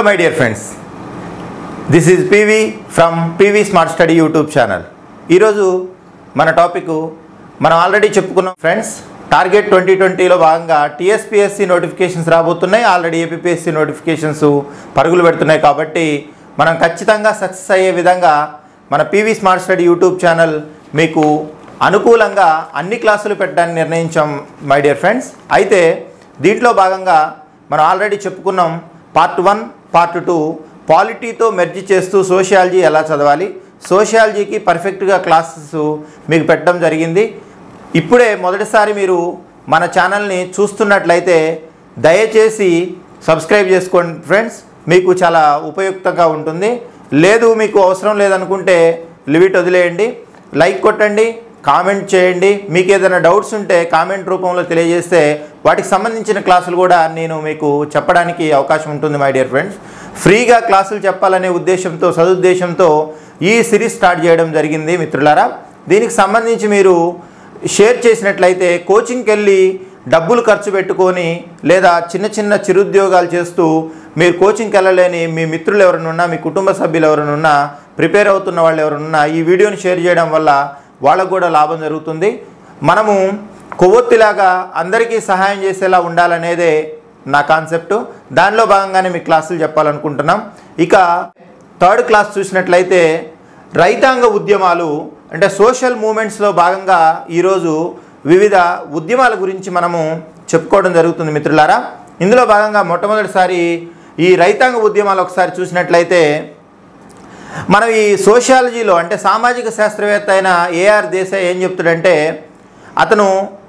my dear friends this is P V from P V smart study YouTube channel ఈరోజు మన topic మనం already చెప్పుకున్నాం friends target twenty ట్వంటీలో భాగంగా టీఎస్పీఎస్సీ నోటిఫికేషన్స్ రాబోతున్నాయి ఆల్రెడీ ఏపీఎస్సీ నోటిఫికేషన్స్ పరుగులు పెడుతున్నాయి కాబట్టి మనం ఖచ్చితంగా సక్సెస్ అయ్యే విధంగా మన PV smart study YouTube channel మీకు అనుకూలంగా అన్ని క్లాసులు పెట్టడానికి నిర్ణయించాం మై డియర్ ఫ్రెండ్స్ అయితే దీంట్లో భాగంగా మనం ఆల్రెడీ చెప్పుకున్నాం పార్ట్ వన్ పార్ట్ టూ పాలిటీతో మెర్జ్ చేస్తూ సోషియాలజీ ఎలా చదవాలి సోషియాలజీకి పర్ఫెక్ట్గా క్లాసెస్ మీకు పెట్టడం జరిగింది ఇప్పుడే మొదటిసారి మీరు మన ఛానల్ని చూస్తున్నట్లయితే దయచేసి సబ్స్క్రైబ్ చేసుకోండి ఫ్రెండ్స్ మీకు చాలా ఉపయుక్తంగా ఉంటుంది లేదు మీకు అవసరం లేదనుకుంటే లిమిట్ వదిలేయండి లైక్ కొట్టండి కామెంట్ చేయండి మీకు ఏదైనా డౌట్స్ ఉంటే కామెంట్ రూపంలో తెలియజేస్తే వాటికి సంబంధించిన క్లాసులు కూడా నేను మీకు చెప్పడానికి అవకాశం ఉంటుంది మై డియర్ ఫ్రెండ్స్ ఫ్రీగా క్లాసులు చెప్పాలనే ఉద్దేశంతో సదుద్దేశంతో ఈ సిరీస్ స్టార్ట్ చేయడం జరిగింది మిత్రులారా దీనికి సంబంధించి మీరు షేర్ చేసినట్లయితే కోచింగ్కి వెళ్ళి డబ్బులు ఖర్చు పెట్టుకొని లేదా చిన్న చిన్న చిరుద్యోగాలు చేస్తూ మీరు కోచింగ్కి వెళ్ళలేని మీ మిత్రులు ఎవరైనా ఉన్నా మీ కుటుంబ సభ్యులు ఎవరైనా ఉన్నా ప్రిపేర్ అవుతున్న వాళ్ళు ఎవరైనా ఉన్నా ఈ వీడియోని షేర్ చేయడం వల్ల వాళ్ళకు కూడా లాభం జరుగుతుంది మనము కొవ్వొత్తిలాగా అందరికీ సహాయం చేసేలా ఉండాలనేదే నా కాన్సెప్ట్ దానిలో భాగంగానే మీ క్లాసులు చెప్పాలనుకుంటున్నాం ఇక థర్డ్ క్లాస్ చూసినట్లయితే రైతాంగ ఉద్యమాలు అంటే సోషల్ మూమెంట్స్లో భాగంగా ఈరోజు వివిధ ఉద్యమాల గురించి మనము చెప్పుకోవడం జరుగుతుంది మిత్రులారా ఇందులో భాగంగా మొట్టమొదటిసారి ఈ రైతాంగ ఉద్యమాలు ఒకసారి చూసినట్లయితే మనం ఈ సోషియాలజీలో అంటే సామాజిక శాస్త్రవేత్త అయిన ఏఆర్ దేశాయ్ ఏం చెప్తాడంటే అతను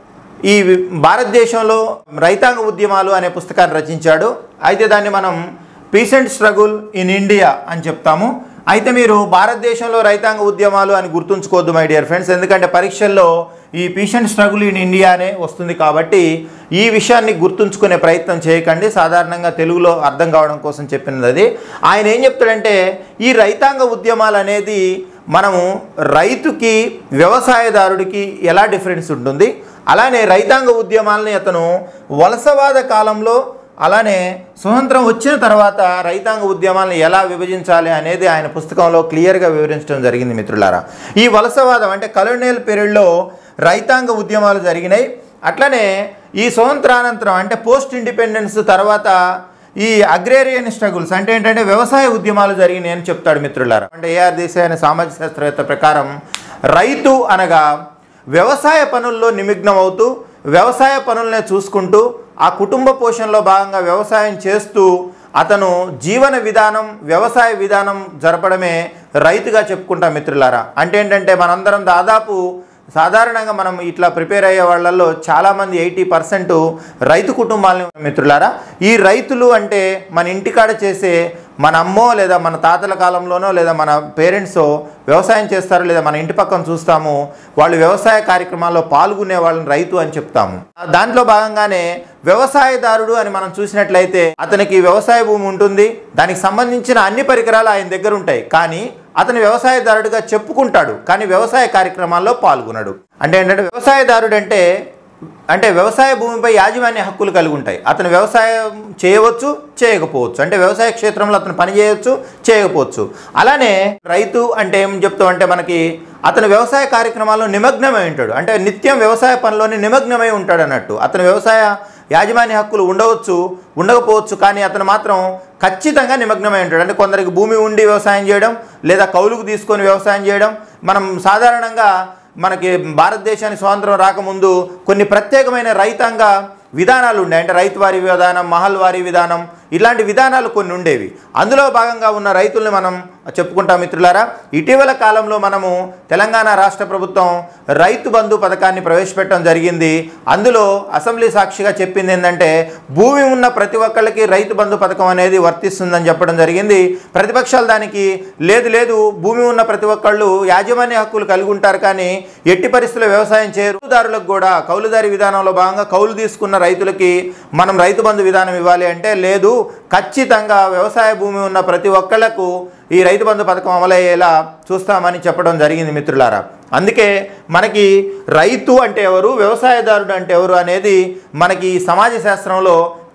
ఈ వి- భారతదేశంలో రైతాంగ ఉద్యమాలు అనే పుస్తకాన్ని రచించాడు అయితే దాన్ని మనం పీసెంట్ స్ట్రగుల్ ఇన్ ఇండియా అని చెప్తాము అయితే మీరు భారతదేశంలో రైతాంగ ఉద్యమాలు అని గుర్తుంచుకోవద్దు మై డియర్ ఫ్రెండ్స్ ఎందుకంటే పరీక్షల్లో ఈ పీసెంట్ స్ట్రగుల్ ఇన్ ఇండియా అనే వస్తుంది కాబట్టి ఈ విషయాన్ని గుర్తుంచుకునే ప్రయత్నం చేయకండి సాధారణంగా తెలుగులో అర్థం కావడం కోసం చెప్పినది అది ఆయన ఏం చెప్తాడంటే ఈ రైతాంగ ఉద్యమాలు అనేది మనము రైతుకి వ్యవసాయదారుడికి ఎలా డిఫరెన్స్ ఉంటుంది అలానే రైతాంగ ఉద్యమాలని అతను వలసవాద కాలంలో అలానే స్వతంత్రం వచ్చిన తర్వాత రైతాంగ ఉద్యమాలను ఎలా విభజించాలి అనేది ఆయన పుస్తకంలో క్లియర్గా వివరించడం జరిగింది మిత్రులారా ఈ వలసవాదం అంటే కలోనియల్ పీరియడ్లో రైతాంగ ఉద్యమాలు జరిగినాయి అట్లనే ఈ స్వతంత్రానంతరం అంటే పోస్ట్ ఇండిపెండెన్స్ తర్వాత ఈ అగ్రేరియన్ స్ట్రగుల్స్ అంటే ఏంటంటే వ్యవసాయ ఉద్యమాలు జరిగినాయి అని చెప్తాడు మిత్రులారా అంటే ఏఆర్ దేశాయ్ అనే సామాజిక శాస్త్రవేత్త ప్రకారం రైతు అనగా వ్యవసాయ పనుల్లో నిమగ్నం అవుతూ వ్యవసాయ పనులనే చూసుకుంటూ ఆ కుటుంబ పోషణలో భాగంగా వ్యవసాయం చేస్తూ అతను జీవన విధానం వ్యవసాయ విధానం జరపడమే రైతుగా చెప్పుకుంటాం మిత్రులారా అంటే ఏంటంటే మనందరం దాదాపు సాధారణంగా మనం ఇట్లా ప్రిపేర్ అయ్యే వాళ్ళల్లో చాలామంది ఎయిటీ పర్సెంట్ రైతు కుటుంబాలని మిత్రులారా ఈ రైతులు అంటే మన ఇంటికాడ చేసే మన అమ్మో లేదా మన తాతల కాలంలోనో లేదా మన పేరెంట్స్ వ్యవసాయం చేస్తారు లేదా మన ఇంటి పక్కన చూస్తాము వాళ్ళు వ్యవసాయ కార్యక్రమాల్లో పాల్గొనే వాళ్ళని రైతు అని చెప్తాము దాంట్లో భాగంగానే వ్యవసాయదారుడు అని మనం చూసినట్లయితే అతనికి వ్యవసాయ భూమి ఉంటుంది దానికి సంబంధించిన అన్ని పరికరాలు ఆయన దగ్గర ఉంటాయి కానీ అతను వ్యవసాయదారుడిగా చెప్పుకుంటాడు కానీ వ్యవసాయ కార్యక్రమాల్లో పాల్గొనడు అంటే ఏంటంటే వ్యవసాయదారుడు అంటే అంటే వ్యవసాయ భూమిపై యాజమాన్య హక్కులు కలిగి ఉంటాయి అతను వ్యవసాయం చేయవచ్చు చేయకపోవచ్చు అంటే వ్యవసాయ క్షేత్రంలో అతను పని చేయవచ్చు చేయకపోవచ్చు అలానే రైతు అంటే ఏం చెప్తాం అంటే మనకి అతను వ్యవసాయ కార్యక్రమాల్లో నిమగ్నమై ఉంటాడు అంటే నిత్యం వ్యవసాయ పనిలోనే నిమగ్నమై ఉంటాడు అన్నట్టు అతను వ్యవసాయ యాజమాన్య హక్కులు ఉండవచ్చు ఉండకపోవచ్చు కానీ అతను మాత్రం ఖచ్చితంగా నిమగ్నమై ఉంటాడు అంటే కొందరికి భూమి ఉండి వ్యవసాయం చేయడం లేదా కౌలుకు తీసుకొని వ్యవసాయం చేయడం మనం సాధారణంగా మనకి భారతదేశానికి స్వాతంత్రం రాకముందు కొన్ని ప్రత్యేకమైన రైతాంగ విధానాలు ఉండే అంటే రైతు వారి విధానం మహల్ వారి విధానం ఇలాంటి విధానాలు కొన్ని ఉండేవి అందులో భాగంగా ఉన్న రైతుల్ని మనం చెప్పుకుంటాం మిత్రులారా ఇటీవల కాలంలో మనము తెలంగాణ రాష్ట్ర ప్రభుత్వం రైతు బంధు పథకాన్ని ప్రవేశపెట్టడం జరిగింది అందులో అసెంబ్లీ సాక్షిగా చెప్పింది ఏంటంటే భూమి ఉన్న ప్రతి ఒక్కళ్ళకి రైతు బంధు పథకం అనేది వర్తిస్తుందని చెప్పడం జరిగింది ప్రతిపక్షాలు దానికి లేదు లేదు భూమి ఉన్న ప్రతి ఒక్కళ్ళు యాజమాన్య హక్కులు కలిగి ఉంటారు కానీ ఎట్టి పరిస్థితుల్లో వ్యవసాయం చేయరు కౌలుదారులకు కూడా కౌలుదారి విధానంలో భాగంగా కౌలు తీసుకున్న రైతులకి మనం రైతు బంధు విధానం ఇవ్వాలి అంటే లేదు ఖచ్చితంగా వ్యవసాయ భూమి ఉన్న ప్రతి ఒక్కళ్లకు ఈ రైతు బంధు పథకం అమలయ్యేలా చూస్తామని చెప్పడం జరిగింది మిత్రులారా అందుకే మనకి రైతు అంటే ఎవరు వ్యవసాయదారుడు అంటే ఎవరు అనేది మనకి ఈ సమాజ శాస్త్రంలో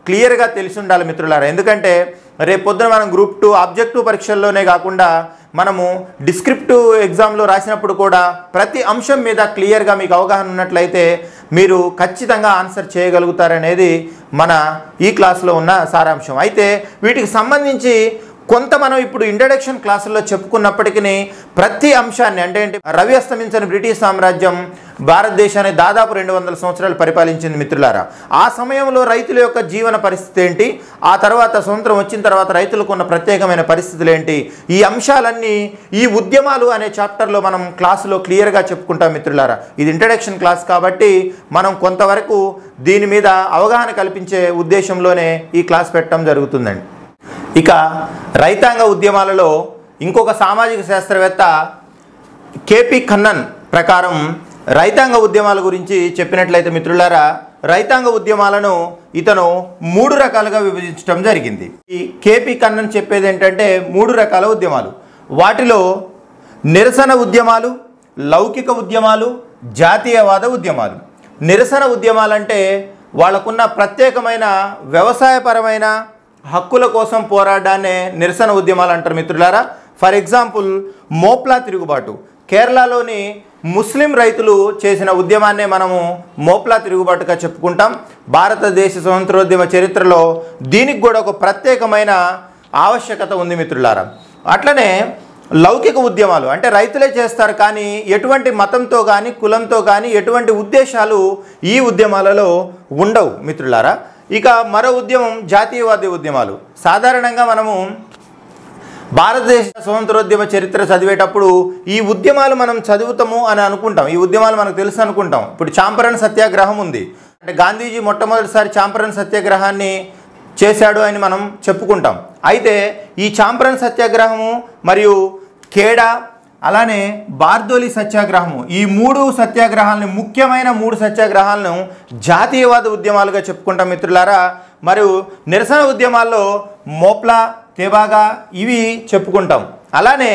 క్లియర్గా తెలిసి ఉండాలి మిత్రులారా ఎందుకంటే రేపు పొద్దున మనం గ్రూప్ టూ ఆబ్జెక్టివ్ పరీక్షల్లోనే కాకుండా మనము డిస్క్రిప్టివ్ ఎగ్జామ్లో రాసినప్పుడు కూడా ప్రతి అంశం మీద క్లియర్గా మీకు అవగాహన ఉన్నట్లయితే మీరు ఖచ్చితంగా ఆన్సర్ చేయగలుగుతారనేది మన ఈ క్లాస్లో ఉన్న సారాంశం అయితే వీటికి సంబంధించి కొంత మనం ఇప్పుడు ఇంట్రడక్షన్ క్లాసుల్లో చెప్పుకున్నప్పటికీ ప్రతి అంశాన్ని అంటే ఏంటి రవి అస్తమించని బ్రిటిష్ సామ్రాజ్యం భారతదేశాన్ని దాదాపు రెండు వందల సంవత్సరాలు పరిపాలించింది మిత్రులారా ఆ సమయంలో రైతుల యొక్క జీవన పరిస్థితి ఏంటి ఆ తర్వాత స్వతంత్రం వచ్చిన తర్వాత రైతులకు ఉన్న ప్రత్యేకమైన పరిస్థితులు ఏంటి ఈ అంశాలన్నీ ఈ ఉద్యమాలు అనే చాప్టర్లో మనం క్లాసులో క్లియర్గా చెప్పుకుంటాం మిత్రులారా ఇది ఇంట్రడక్షన్ క్లాస్ కాబట్టి మనం కొంతవరకు దీని మీద అవగాహన కల్పించే ఉద్దేశంలోనే ఈ క్లాస్ పెట్టడం జరుగుతుందండి ఇక రైతాంగ ఉద్యమాలలో ఇంకొక సామాజిక శాస్త్రవేత్త కేపి ఖన్నన్ ప్రకారం రైతాంగ ఉద్యమాల గురించి చెప్పినట్లయితే మిత్రులారా రైతాంగ ఉద్యమాలను ఇతను మూడు రకాలుగా విభజించడం జరిగింది ఈ కేపి కన్నన్ చెప్పేది ఏంటంటే మూడు రకాల ఉద్యమాలు వాటిలో నిరసన ఉద్యమాలు లౌకిక ఉద్యమాలు జాతీయవాద ఉద్యమాలు నిరసన ఉద్యమాలంటే వాళ్ళకున్న ప్రత్యేకమైన వ్యవసాయపరమైన హక్కుల కోసం పోరాడాన్నే నిరసన ఉద్యమాలు అంటారు మిత్రులారా ఫర్ ఎగ్జాంపుల్ మోప్లా తిరుగుబాటు కేరళలోని ముస్లిం రైతులు చేసిన ఉద్యమాన్నే మనము మోప్లా తిరుగుబాటుగా చెప్పుకుంటాం భారతదేశ స్వతంత్రోద్యమ చరిత్రలో దీనికి కూడా ఒక ప్రత్యేకమైన ఆవశ్యకత ఉంది మిత్రులారా అట్లనే లౌకిక ఉద్యమాలు అంటే రైతులే చేస్తారు కానీ ఎటువంటి మతంతో కానీ కులంతో కానీ ఎటువంటి ఉద్దేశాలు ఈ ఉద్యమాలలో ఉండవు మిత్రులారా ఇక మరో ఉద్యమం జాతీయవాది ఉద్యమాలు సాధారణంగా మనము భారతదేశ స్వతంత్రోద్యమ చరిత్ర చదివేటప్పుడు ఈ ఉద్యమాలు మనం చదువుతాము అని అనుకుంటాం ఈ ఉద్యమాలు మనకు తెలుసు అనుకుంటాం ఇప్పుడు చాంపరణ సత్యాగ్రహం ఉంది అంటే గాంధీజీ మొట్టమొదటిసారి చాంపరణ సత్యాగ్రహాన్ని చేశాడు అని మనం చెప్పుకుంటాం అయితే ఈ చాంపరణ సత్యాగ్రహము మరియు ఖేడా అలానే బార్దోలి సత్యాగ్రహము ఈ మూడు సత్యాగ్రహాలను ముఖ్యమైన మూడు సత్యాగ్రహాలను జాతీయవాద ఉద్యమాలుగా చెప్పుకుంటాం మిత్రులారా మరియు నిరసన ఉద్యమాల్లో మోప్లా తెబాగా ఇవి చెప్పుకుంటాం అలానే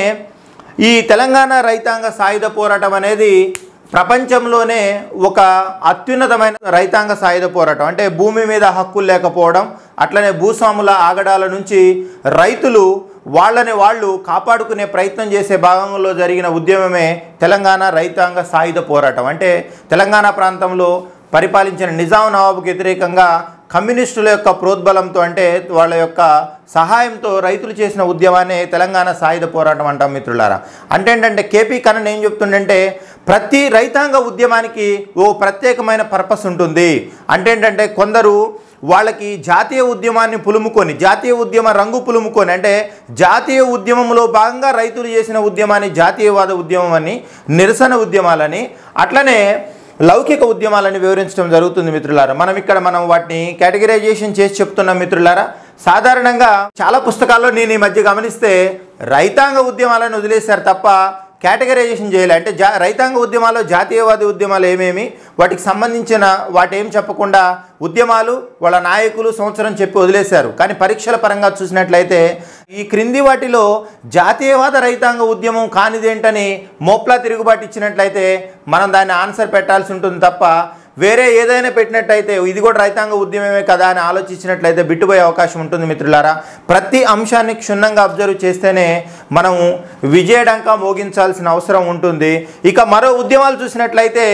ఈ తెలంగాణ రైతాంగ సాయుధ పోరాటం అనేది ప్రపంచంలోనే ఒక అత్యున్నతమైన రైతాంగ సాయుధ పోరాటం అంటే భూమి మీద హక్కులు లేకపోవడం అట్లనే భూస్వాముల ఆగడాల నుంచి రైతులు వాళ్ళని వాళ్ళు కాపాడుకునే ప్రయత్నం చేసే భాగంలో జరిగిన ఉద్యమమే తెలంగాణ రైతాంగ సాయుధ పోరాటం అంటే తెలంగాణ ప్రాంతంలో పరిపాలించిన నిజాం నవాబుకు వ్యతిరేకంగా కమ్యూనిస్టుల యొక్క ప్రోద్బలంతో అంటే వాళ్ళ యొక్క సహాయంతో రైతులు చేసిన ఉద్యమాన్ని తెలంగాణ సాయుధ పోరాటం అంటాం మిత్రులారా అంటే ఏంటంటే కేపీ కన్నన్ ఏం చెప్తుండంటే ప్రతి రైతాంగ ఉద్యమానికి ఓ ప్రత్యేకమైన పర్పస్ ఉంటుంది అంటే ఏంటంటే కొందరు వాళ్ళకి జాతీయ ఉద్యమాన్ని పులుముకొని జాతీయ ఉద్యమ రంగు పులుముకొని అంటే జాతీయ ఉద్యమంలో భాగంగా రైతులు చేసిన ఉద్యమాన్ని జాతీయవాద ఉద్యమం అని నిరసన ఉద్యమాలని అట్లనే లౌకిక ఉద్యమాలని వివరించడం జరుగుతుంది మిత్రులారా మనం ఇక్కడ మనం వాటిని కేటగిరైజేషన్ చేసి చెప్తున్నాం మిత్రులారా సాధారణంగా చాలా పుస్తకాల్లో నేను ఈ మధ్య గమనిస్తే రైతాంగ ఉద్యమాలను వదిలేశారు తప్ప కేటగరైజేషన్ చేయాలి అంటే జా రైతాంగ ఉద్యమాలు జాతీయవాది ఉద్యమాలు ఏమేమి వాటికి సంబంధించిన వాటి ఏం చెప్పకుండా ఉద్యమాలు వాళ్ళ నాయకులు సంవత్సరం చెప్పి వదిలేశారు కానీ పరీక్షల పరంగా చూసినట్లయితే ఈ క్రింది వాటిలో జాతీయవాద రైతాంగ ఉద్యమం కానిదేంటని మోప్లా తిరుగుబాటు ఇచ్చినట్లయితే మనం దాన్ని ఆన్సర్ పెట్టాల్సి ఉంటుంది తప్ప వేరే ఏదైనా పెట్టినట్టయితే ఇది కూడా రైతాంగ ఉద్యమమే కదా అని ఆలోచించినట్లయితే బిట్టుపోయే అవకాశం ఉంటుంది మిత్రులారా ప్రతి అంశాన్ని క్షుణ్ణంగా అబ్జర్వ్ చేస్తేనే మనము విజయడంకా మోగించాల్సిన అవసరం ఉంటుంది ఇక మరో ఉద్యమాలు చూసినట్లయితే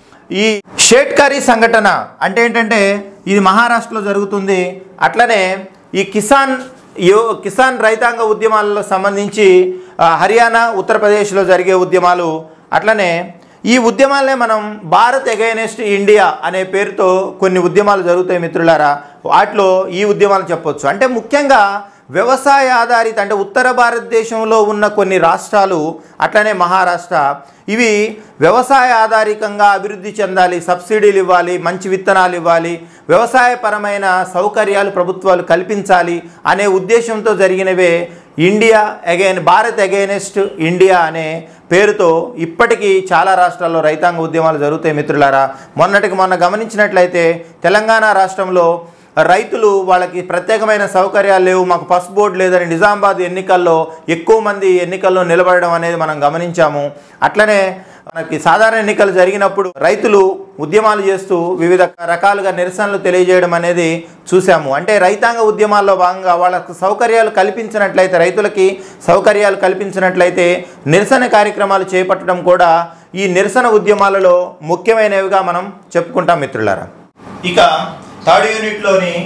ఈ షేట్కరీ సంఘటన అంటే ఏంటంటే ఇది మహారాష్ట్రలో జరుగుతుంది అట్లనే ఈ కిసాన్ యో కిసాన్ రైతాంగ ఉద్యమాలలో సంబంధించి ఆ, హర్యానా ఉత్తరప్రదేశ్లో జరిగే ఉద్యమాలు అట్లనే ఈ ఉద్యమాలనే మనం భారత్ అగైనెస్ట్ ఇండియా అనే పేరుతో కొన్ని ఉద్యమాలు జరుగుతాయి మిత్రులారా వాటిలో ఈ ఉద్యమాలు చెప్పొచ్చు అంటే ముఖ్యంగా వ్యవసాయ ఆధారిత అంటే ఉత్తర భారతదేశంలో ఉన్న కొన్ని రాష్ట్రాలు అట్లనే మహారాష్ట్ర ఇవి వ్యవసాయ ఆధారికంగా అభివృద్ధి చెందాలి సబ్సిడీలు ఇవ్వాలి మంచి విత్తనాలు ఇవ్వాలి వ్యవసాయపరమైన సౌకర్యాలు ప్రభుత్వాలు కల్పించాలి అనే ఉద్దేశంతో జరిగినవే India again Bharat against India అనే పేరుతో ఇప్పటికీ చాలా రాష్ట్రాల్లో రైతాంగ ఉద్యమాలు జరుగుతాయి మిత్రులారా మొన్నటికి మొన్న గమనించినట్లయితే తెలంగాణ రాష్ట్రంలో రైతులు వాళ్ళకి ప్రత్యేకమైన సౌకర్యాలు లేవు మాకు పసు బోర్డు లేదని నిజామాబాద్ ఎన్నికల్లో ఎక్కువ మంది ఎన్నికల్లో నిలబడడం అనేది మనం గమనించాము అట్లనే మనకి సాధారణ ఎన్నికలు జరిగినప్పుడు రైతులు ఉద్యమాలు చేస్తూ వివిధ రకాలుగా నిరసనలు తెలియజేయడం అనేది చూసాము అంటే రైతాంగ ఉద్యమాల్లో భాగంగా వాళ్ళకు సౌకర్యాలు కల్పించినట్లయితే రైతులకి సౌకర్యాలు కల్పించినట్లయితే నిరసన కార్యక్రమాలు చేపట్టడం కూడా ఈ నిరసన ఉద్యమాలలో ముఖ్యమైనవిగా మనం చెప్పుకుంటాం మిత్రులారా ఇక థర్డ్ యూనిట్లోని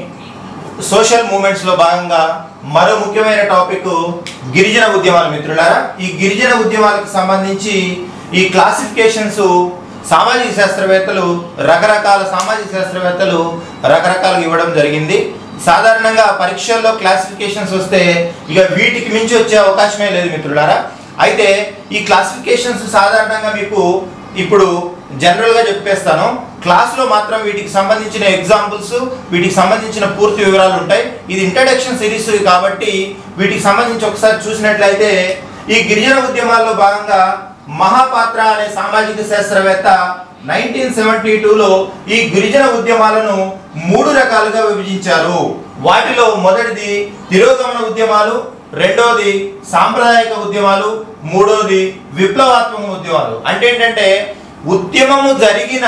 సోషల్ మూమెంట్స్లో భాగంగా మరో ముఖ్యమైన టాపిక్ గిరిజన ఉద్యమాలు మిత్రులారా ఈ గిరిజన ఉద్యమాలకు సంబంధించి ఈ క్లాసిఫికేషన్స్ సామాజిక శాస్త్రవేత్తలు రకరకాల సామాజిక శాస్త్రవేత్తలు రకరకాలుగా ఇవ్వడం జరిగింది సాధారణంగా పరీక్షల్లో క్లాసిఫికేషన్స్ వస్తే ఇక వీటికి మించి వచ్చే అవకాశమే లేదు మిత్రులారా అయితే ఈ క్లాసిఫికేషన్స్ సాధారణంగా మీకు ఇప్పుడు జనరల్గా చెప్పేస్తాను క్లాస్లో మాత్రం వీటికి సంబంధించిన ఎగ్జాంపుల్స్ వీటికి సంబంధించిన పూర్తి వివరాలు ఉంటాయి ఇది ఇంట్రడక్షన్ సిరీస్ కాబట్టి వీటికి సంబంధించి ఒకసారి చూసినట్లయితే ఈ గిరిజన ఉద్యమాల్లో భాగంగా మహాపాత్ర అనే సామాజిక శాస్త్రవేత్త నైన్టీన్ సెవెంటీ టూలో ఈ గిరిజన ఉద్యమాలను మూడు రకాలుగా విభజించారు వాటిలో మొదటిది తిరోగమన ఉద్యమాలు రెండోది సాంప్రదాయక ఉద్యమాలు మూడోది విప్లవాత్మక ఉద్యమాలు అంటే ఏంటంటే ఉద్యమము జరిగిన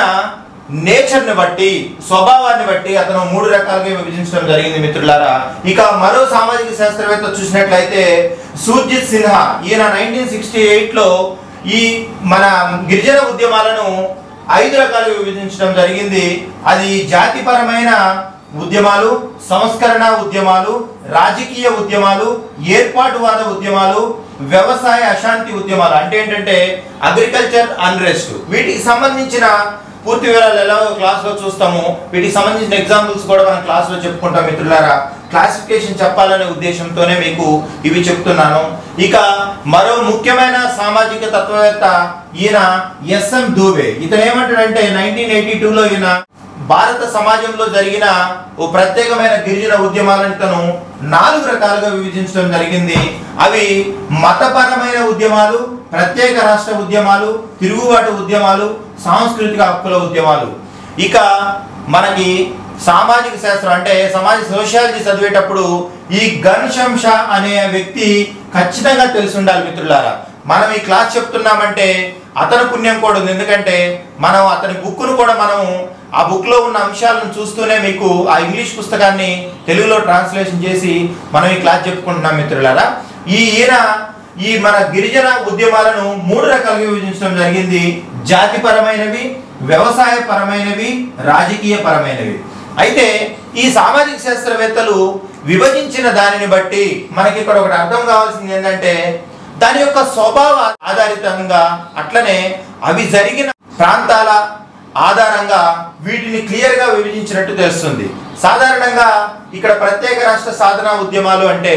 నేచర్ని బట్టి స్వభావాన్ని బట్టి అతను మూడు రకాలుగా విభజించడం జరిగింది మిత్రులారా ఇక మరో సామాజిక శాస్త్రవేత్త చూసినట్లయితే సూర్జిత్ సిన్హా ఈయన నైన్టీన్ సిక్స్టీ ఎయిట్లో ఈ మన గిరిజన ఉద్యమాలను ఐదు రకాలుగా విభజించడం జరిగింది అది జాతిపరమైన ఉద్యమాలు సంస్కరణ ఉద్యమాలు రాజకీయ ఉద్యమాలు ఏర్పాటువాద ఉద్యమాలు వ్యవసాయ అశాంతి ఉద్యమాలు అంటే ఏంటంటే అగ్రికల్చర్ అన్రెస్ట్ వీటికి సంబంధించిన పూర్తి వివరాలు ఎలా క్లాస్లో చూస్తాము వీటికి సంబంధించిన ఎగ్జాంపుల్స్ కూడా మనం క్లాస్లో చెప్పుకుంటాం మిత్రులారా క్లాసిఫికేషన్ చెప్పాలనే ఉద్దేశంతోనే మీకు ఇవి చెప్తున్నాను ఇక మరో ముఖ్యమైన సామాజిక తత్వవేత్త ఈయన ఎస్ఎం దూబే ఇతను ఏమంటాడంటే నైన్టీన్ ఎయిటీ టూలో ఈయన భారత సమాజంలో జరిగిన ఓ ప్రత్యేకమైన గిరిజన ఉద్యమాలను తను నాలుగు రకాలుగా విభజించడం జరిగింది అవి మతపరమైన ఉద్యమాలు ప్రత్యేక రాష్ట్ర ఉద్యమాలు తిరుగుబాటు ఉద్యమాలు సాంస్కృతిక హక్కుల ఉద్యమాలు ఇక మనకి సామాజిక శాస్త్రం అంటే సమాజ సోషాలజీ చదివేటప్పుడు ఈ గన్షం షా అనే వ్యక్తి ఖచ్చితంగా తెలిసి ఉండాలి మిత్రులారా మనం ఈ క్లాస్ చెప్తున్నామంటే అతని పుణ్యం కూడా ఉంది ఎందుకంటే మనం అతని బుక్ను కూడా మనం ఆ బుక్లో ఉన్న అంశాలను చూస్తూనే మీకు ఆ ఇంగ్లీష్ పుస్తకాన్ని తెలుగులో ట్రాన్స్లేషన్ చేసి మనం ఈ క్లాస్ చెప్పుకుంటున్నాం మిత్రులారా ఈ ఈయన ఈ మన గిరిజన ఉద్యమాలను మూడు రకాలుగా విభజించడం జరిగింది జాతిపరమైనవి వ్యవసాయ పరమైనవి రాజకీయ పరమైనవి అయితే ఈ సామాజిక శాస్త్రవేత్తలు విభజించిన దానిని బట్టి మనకి ఇక్కడ ఒకటి అర్థం కావాల్సింది ఏంటంటే దాని యొక్క స్వభావ ఆధారితంగా అట్లనే అవి జరిగిన ప్రాంతాల ఆధారంగా వీటిని క్లియర్గా విభజించినట్టు తెలుస్తుంది సాధారణంగా ఇక్కడ ప్రత్యేక రాష్ట్ర సాధన ఉద్యమాలు అంటే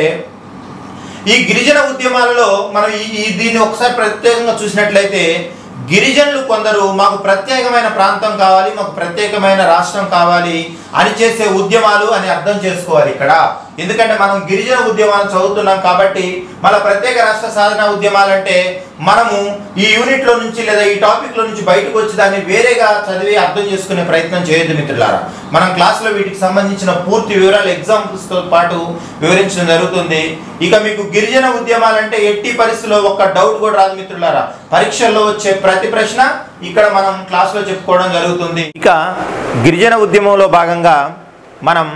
ఈ గిరిజన ఉద్యమాలలో మనం ఈ ఈ- దీన్ని ఒకసారి ప్రత్యేకంగా చూసినట్లయితే గిరిజనులు కొందరు మాకు ప్రత్యేకమైన ప్రాంతం కావాలి మాకు ప్రత్యేకమైన రాష్ట్రం కావాలి అని చేసే ఉద్యమాలు అని అర్థం చేసుకోవాలి ఇక్కడ ఎందుకంటే మనం గిరిజన ఉద్యమాలు చదువుతున్నాం కాబట్టి మన ప్రత్యేక రాష్ట్ర సాధన ఉద్యమాలు అంటే మనము ఈ యూనిట్లో నుంచి లేదా ఈ టాపిక్లో నుంచి బయటకు వచ్చి దాన్ని వేరేగా చదివి అర్థం చేసుకునే ప్రయత్నం చేయొద్దు మిత్రులారా మనం క్లాస్లో వీటికి సంబంధించిన పూర్తి వివరాలు ఎగ్జాంపుల్స్తో పాటు వివరించడం జరుగుతుంది ఇక మీకు గిరిజన ఉద్యమాలు అంటే ఎట్టి పరిస్థితుల్లో ఒక్క డౌట్ కూడా రాదు మిత్రులారా పరీక్షల్లో వచ్చే ప్రతి ప్రశ్న ఇక్కడ మనం క్లాస్లో చెప్పుకోవడం జరుగుతుంది ఇక గిరిజన ఉద్యమంలో భాగంగా మనం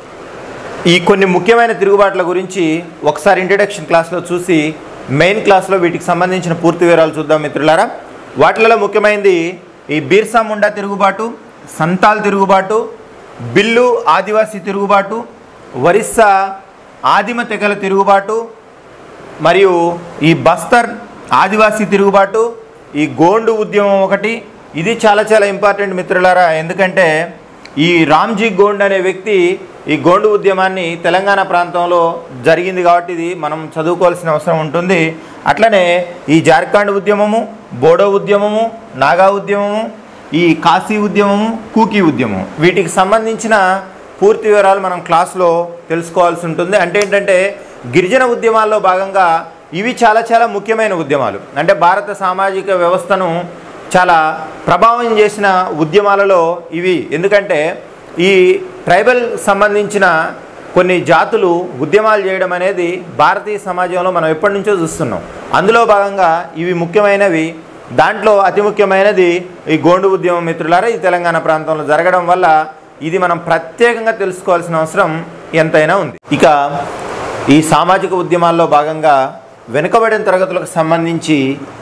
ఈ కొన్ని ముఖ్యమైన తిరుగుబాట్ల గురించి ఒకసారి ఇంట్రడక్షన్ క్లాస్లో చూసి మెయిన్ క్లాస్లో వీటికి సంబంధించిన పూర్తి వివరాలు చూద్దాం మిత్రులారా వాటిలలో ముఖ్యమైనది ఈ బీర్సా ముండా తిరుగుబాటు సంతాల్ తిరుగుబాటు బిల్లు ఆదివాసీ తిరుగుబాటు ఒరిస్సా ఆదిమ తెగల తిరుగుబాటు మరియు ఈ బస్తర్ ఆదివాసీ తిరుగుబాటు ఈ గోండు ఉద్యమం ఒకటి ఇది చాలా చాలా ఇంపార్టెంట్ మిత్రులారా ఎందుకంటే ఈ రామ్జీ గోండ్ అనే వ్యక్తి ఈ గోండు ఉద్యమాన్ని తెలంగాణ ప్రాంతంలో జరిగింది కాబట్టి ఇది మనం చదువుకోవాల్సిన అవసరం ఉంటుంది అట్లనే ఈ జార్ఖండ్ ఉద్యమము బోడో ఉద్యమము నాగా ఉద్యమము ఈ కాశీ ఉద్యమము కూకీ ఉద్యమం వీటికి సంబంధించిన పూర్తి వివరాలు మనం క్లాస్లో తెలుసుకోవాల్సి ఉంటుంది అంటే ఏంటంటే గిరిజన ఉద్యమాల్లో భాగంగా ఇవి చాలా చాలా ముఖ్యమైన ఉద్యమాలు అంటే భారత సామాజిక వ్యవస్థను చాలా ప్రభావం చేసిన ఉద్యమాలలో ఇవి ఎందుకంటే ఈ ట్రైబల్ సంబంధించిన కొన్ని జాతులు ఉద్యమాలు చేయడం అనేది భారతీయ సమాజంలో మనం ఎప్పటి నుంచో చూస్తున్నాం అందులో భాగంగా ఇవి ముఖ్యమైనవి దాంట్లో అతి ముఖ్యమైనది ఈ గోండు ఉద్యమం మిత్రులారా ఈ తెలంగాణ ప్రాంతంలో జరగడం వల్ల ఇది మనం ప్రత్యేకంగా తెలుసుకోవాల్సిన అవసరం ఎంతైనా ఉంది ఇక ఈ సామాజిక ఉద్యమాల్లో భాగంగా వెనుకబడిన తరగతులకు సంబంధించి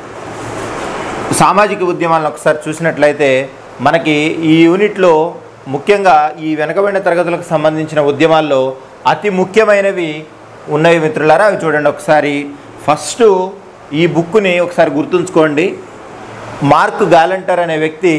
సామాజిక ఉద్యమాలను ఒకసారి చూసినట్లయితే మనకి ఈ యూనిట్లో ముఖ్యంగా ఈ వెనకబడిన తరగతులకు సంబంధించిన ఉద్యమాల్లో అతి ముఖ్యమైనవి ఉన్నాయి మిత్రులారా అవి చూడండి ఒకసారి ఫస్ట్ ఈ బుక్ని ఒకసారి గుర్తుంచుకోండి మార్క్ గాలంటర్ అనే వ్యక్తి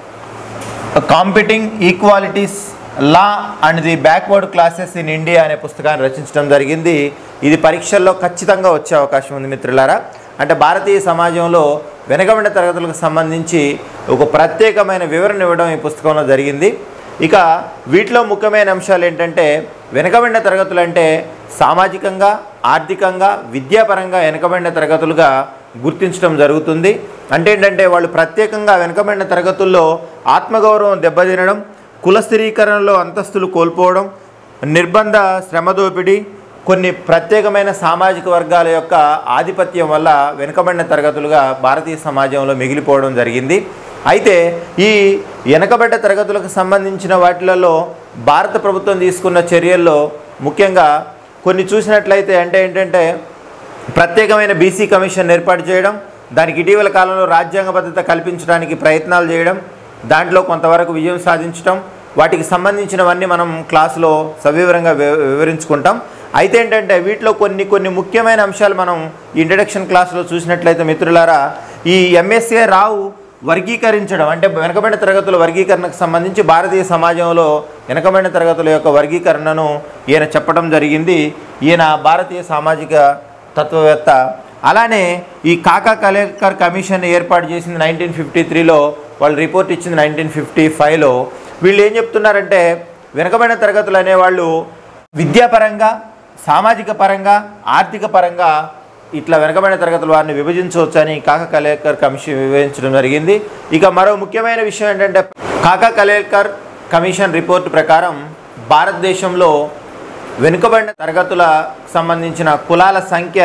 competing equalities law and the backward classes in India అనే పుస్తకాన్ని రచించడం జరిగింది ఇది పరీక్షల్లో ఖచ్చితంగా వచ్చే అవకాశం ఉంది మిత్రులారా అంటే భారతీయ సమాజంలో వెనుకబడిన తరగతులకు సంబంధించి ఒక ప్రత్యేకమైన వివరణ ఇవ్వడం ఈ పుస్తకంలో జరిగింది ఇక వీటిలో ముఖ్యమైన అంశాలు ఏంటంటే వెనుకబడిన తరగతులు అంటే సామాజికంగా ఆర్థికంగా విద్యాపరంగా వెనుకబడిన తరగతులుగా గుర్తించడం జరుగుతుంది అంటే ఏంటంటే వాళ్ళు ప్రత్యేకంగా వెనుకబడిన తరగతుల్లో ఆత్మగౌరవం దెబ్బతినడం కుల స్థిరీకరణలో అంతస్తులు కోల్పోవడం నిర్బంధ శ్రమ దోపిడీ కొన్ని ప్రత్యేకమైన సామాజిక వర్గాల యొక్క ఆధిపత్యం వల్ల వెనుకబడిన తరగతులుగా భారతీయ సమాజంలో మిగిలిపోవడం జరిగింది అయితే ఈ వెనుకబడ్డ తరగతులకు సంబంధించిన వాటిలలో భారత ప్రభుత్వం తీసుకున్న చర్యల్లో ముఖ్యంగా కొన్ని చూసినట్లయితే అంటే ఏంటంటే ప్రత్యేకమైన బీసీ కమిషన్ ఏర్పాటు చేయడం దానికి ఇటీవల కాలంలో రాజ్యాంగ భద్రత కల్పించడానికి ప్రయత్నాలు చేయడం దాంట్లో కొంతవరకు విజయం సాధించడం వాటికి సంబంధించినవన్నీ మనం క్లాసులో సవివరంగా వి- వివరించుకుంటాం అయితే ఏంటంటే వీటిలో కొన్ని కొన్ని ముఖ్యమైన అంశాలు మనం ఇంట్రడక్షన్ క్లాసులో చూసినట్లయితే మిత్రులారా ఈ ఎంఎస్ఏ రావు వర్గీకరించడం అంటే వెనకబడిన తరగతుల వర్గీకరణకు సంబంధించి భారతీయ సమాజంలో వెనకబడిన తరగతుల యొక్క వర్గీకరణను ఈయన చెప్పడం జరిగింది ఈయన భారతీయ సామాజిక తత్వవేత్త అలానే ఈ కాకా కలేకర్ కమిషన్ ఏర్పాటు చేసింది నైన్టీన్ ఫిఫ్టీ త్రీలో వాళ్ళు రిపోర్ట్ ఇచ్చింది నైన్టీన్ ఫిఫ్టీ ఫైవ్లో వీళ్ళు ఏం చెప్తున్నారంటే వెనకబడిన తరగతులు అనేవాళ్ళు విద్యాపరంగా సామాజిక పరంగా ఆర్థిక పరంగా ఇట్లా వెనకబడిన తరగతుల వారిని విభజించవచ్చు అని కాకా కలేకర్ కమిషన్ వివరించడం జరిగింది ఇక మరో ముఖ్యమైన విషయం ఏంటంటే కాకా కలేకర్ కమిషన్ రిపోర్ట్ ప్రకారం భారతదేశంలో వెనుకబడిన తరగతుల సంబంధించిన కులాల సంఖ్య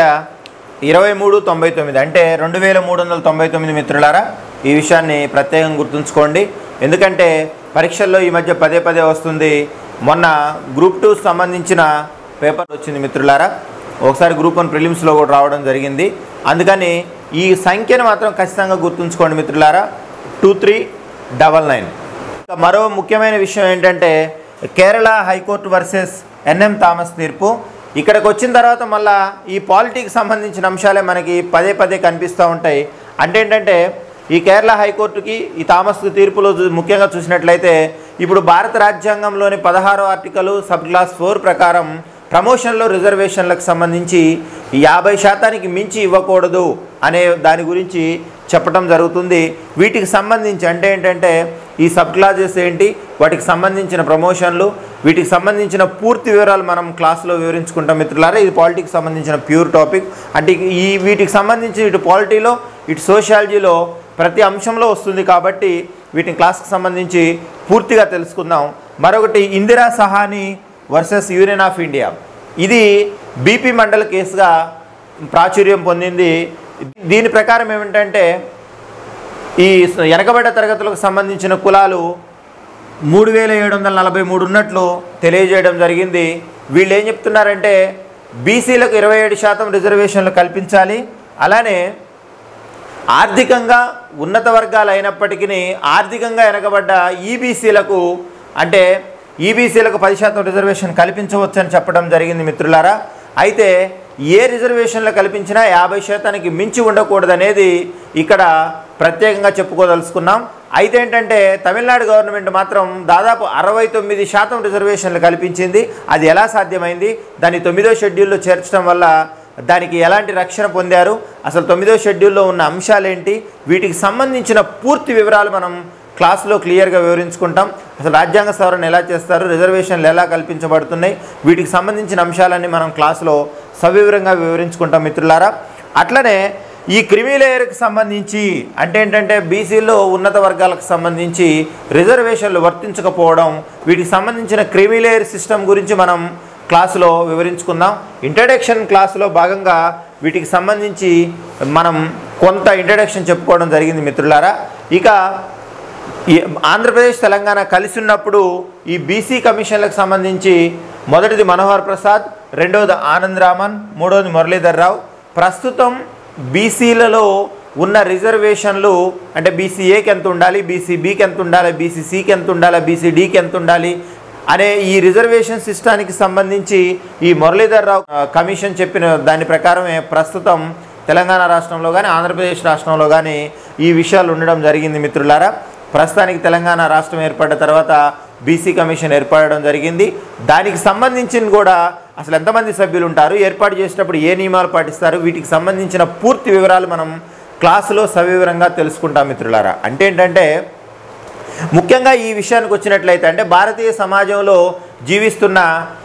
ఇరవై మూడు తొంభై తొమ్మిది అంటే రెండు వేల మూడు వందల తొంభై తొమ్మిది మిత్రులారా ఈ విషయాన్ని ప్రత్యేకంగా గుర్తుంచుకోండి ఎందుకంటే పరీక్షల్లో ఈ మధ్య పదే పదే వస్తుంది మొన్న గ్రూప్ టూ సంబంధించిన పేపర్ వచ్చింది మిత్రులారా ఒకసారి గ్రూప్ వన్ ప్రిలిమ్స్లో కూడా రావడం జరిగింది అందుకని ఈ సంఖ్యను మాత్రం ఖచ్చితంగా గుర్తుంచుకోండి మిత్రులారా టూ త్రీ డబల్ నైన్ ఇక మరో ముఖ్యమైన విషయం ఏంటంటే Kerala high court versus NM Thomas తీర్పు ఇక్కడికి వచ్చిన తర్వాత మళ్ళా ఈ పాలిటిక్స్ సంబంధించిన అంశాలే మనకి పదే పదే కనిపిస్తూ ఉంటాయి అంటే ఏంటంటే ఈ కేరళ హైకోర్టుకి ఈ థామస్ తీర్పులో చూ- ముఖ్యంగా చూసినట్లయితే ఇప్పుడు భారత రాజ్యాంగంలోని పదహారో ఆర్టికల్ సబ్ క్లాస్ ఫోర్ ప్రకారం ప్రమోషన్లో రిజర్వేషన్లకు సంబంధించి యాభై శాతానికి మించి ఇవ్వకూడదు అనే దాని గురించి చెప్పడం జరుగుతుంది వీటికి సంబంధించి అంటే ఏంటంటే ఈ సబ్ క్లాజెస్ ఏంటి వాటికి సంబంధించిన ప్రమోషన్లు వీటికి సంబంధించిన పూర్తి వివరాలు మనం క్లాస్లో వివరించుకుంటాం మిత్రులారా ఇది పాలిటిక్స్ సంబంధించిన ప్యూర్ టాపిక్ అంటే ఈ వీటికి సంబంధించి ఇటు పాలిటీలో ఇటు సోషాలజీలో ప్రతి అంశంలో వస్తుంది కాబట్టి వీటిని క్లాస్కి సంబంధించి పూర్తిగా తెలుసుకుందాం మరొకటి Indira Sawhney versus union of India ఇది బీపీ మండల్ కేసుగా ప్రాచుర్యం పొందింది దీని ప్రకారం ఏమిటంటే ఈ వెనకబడ్డ తరగతులకు సంబంధించిన కులాలు మూడు వేల ఏడు వందల నలభై మూడు ఉన్నట్లు తెలియజేయడం జరిగింది వీళ్ళు ఏం చెప్తున్నారంటే బీసీలకు ఇరవై ఏడు శాతం రిజర్వేషన్లు కల్పించాలి అలానే ఆర్థికంగా ఉన్నత వర్గాలు అయినప్పటికీ ఆర్థికంగా వెనకబడ్డ ఈబీసీలకు అంటే ఈబీసీలకు పది శాతం రిజర్వేషన్ కల్పించవచ్చని చెప్పడం జరిగింది మిత్రులారా అయితే ఏ రిజర్వేషన్లు కల్పించినా యాభై శాతానికి మించి ఉండకూడదనేది ఇక్కడ ప్రత్యేకంగా చెప్పుకోదలుచుకున్నాం అయితే ఏంటంటే తమిళనాడు గవర్నమెంట్ మాత్రం దాదాపు అరవై తొమ్మిది శాతం రిజర్వేషన్లు కల్పించింది అది ఎలా సాధ్యమైంది దాన్ని తొమ్మిదో షెడ్యూల్లో చేర్చడం వల్ల దానికి ఎలాంటి రక్షణ పొందారు అసలు తొమ్మిదో షెడ్యూల్లో ఉన్న అంశాలేంటి వీటికి సంబంధించిన పూర్తి వివరాలు మనం క్లాస్లో క్లియర్గా వివరించుకుంటాం అసలు రాజ్యాంగ సవరణ ఎలా చేస్తారు రిజర్వేషన్లు ఎలా కల్పించబడుతున్నాయి వీటికి సంబంధించిన అంశాలన్నీ మనం క్లాస్లో సవివరంగా వివరించుకుంటాం మిత్రులారా అట్లనే ఈ క్రిమి లేయర్కి సంబంధించి అంటే ఏంటంటే బీసీలో ఉన్నత వర్గాలకు సంబంధించి రిజర్వేషన్లు వర్తించకపోవడం వీటికి సంబంధించిన క్రిమి లేయర్ సిస్టమ్ గురించి మనం క్లాసులో వివరించుకుందాం ఇంట్రడక్షన్ క్లాసులో భాగంగా వీటికి సంబంధించి మనం కొంత ఇంట్రడక్షన్ చెప్పుకోవడం జరిగింది మిత్రులారా ఇక ఈ ఆంధ్రప్రదేశ్ తెలంగాణ కలిసి ఉన్నప్పుడు ఈ బీసీ కమిషన్లకు సంబంధించి మొదటిది మనోహర్ ప్రసాద్ రెండవది ఆనంద్ రామన్ మూడవది మురళీధర్ రావు ప్రస్తుతం బీసీలలో ఉన్న రిజర్వేషన్లు అంటే బీసీఏకి ఎంత ఉండాలి బీసీబీకి ఎంత ఉండాలి బీసీసీకి ఎంత ఉండాలి బీసీడీకి ఎంత ఉండాలి అనే ఈ రిజర్వేషన్ సిస్టానికి సంబంధించి ఈ మురళీధర్ రావు ఆ, కమిషన్ చెప్పిన దాని ప్రకారమే ప్రస్తుతం తెలంగాణ రాష్ట్రంలో కానీ ఆంధ్రప్రదేశ్ రాష్ట్రంలో కానీ ఈ విషయాలు ఉండడం జరిగింది మిత్రులారా ప్రస్తుతానికి తెలంగాణ రాష్ట్రం ఏర్పడ్డ తర్వాత బీసీ కమిషన్ ఏర్పడడం జరిగింది దానికి సంబంధించిన కూడా అసలు ఎంతమంది సభ్యులు ఉంటారు ఏర్పాటు చేసేటప్పుడు ఏ నియమాలు పాటిస్తారు వీటికి సంబంధించిన పూర్తి వివరాలు మనం క్లాసులో సవివరంగా తెలుసుకుంటాం మిత్రులారా అంటే ఏంటంటే ముఖ్యంగా ఈ విషయానికి వచ్చినట్లయితే అంటే భారతీయ సమాజంలో జీవిస్తున్న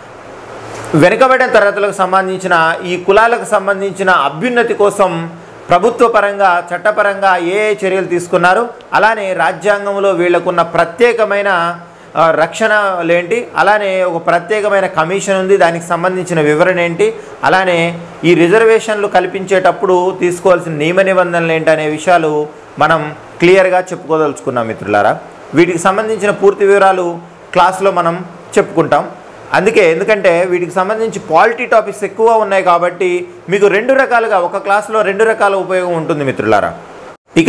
వెనుకబడిన తరగతులకు సంబంధించిన ఈ కులాలకు సంబంధించిన అభ్యున్నతి కోసం ప్రభుత్వ పరంగా చట్టపరంగా ఏ ఏ చర్యలు తీసుకున్నారు అలానే రాజ్యాంగంలో వీళ్ళకున్న ప్రత్యేకమైన ఆ, రక్షణలేంటి అలానే ఒక ప్రత్యేకమైన కమిషన్ ఉంది దానికి సంబంధించిన వివరణ ఏంటి అలానే ఈ రిజర్వేషన్లు కల్పించేటప్పుడు తీసుకోవాల్సిన నియమ నిబంధనలు ఏంటి అనే విషయాలు మనం క్లియర్గా చెప్పుకోదలుచుకున్నాం మిత్రులారా వీటికి సంబంధించిన పూర్తి వివరాలు క్లాస్లో మనం చెప్పుకుంటాం అందుకే ఎందుకంటే వీటికి సంబంధించి పాలిటీ టాపిక్స్ ఎక్కువ ఉన్నాయి కాబట్టి మీకు రెండు రకాలుగా ఒక క్లాస్లో రెండు రకాల ఉపయోగం ఉంటుంది మిత్రులారా ఇక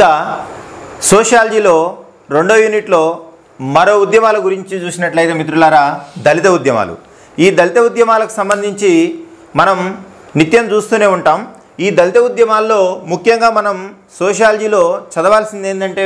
సోషాలజీలో రెండో యూనిట్లో మరో ఉద్యమాల గురించి చూసినట్లయితే మిత్రులారా దళిత ఉద్యమాలు ఈ దళిత ఉద్యమాలకు సంబంధించి మనం నిత్యం చూస్తూనే ఉంటాం ఈ దళిత ఉద్యమాల్లో ముఖ్యంగా మనం సోషాలజీలో చదవాల్సింది ఏంటంటే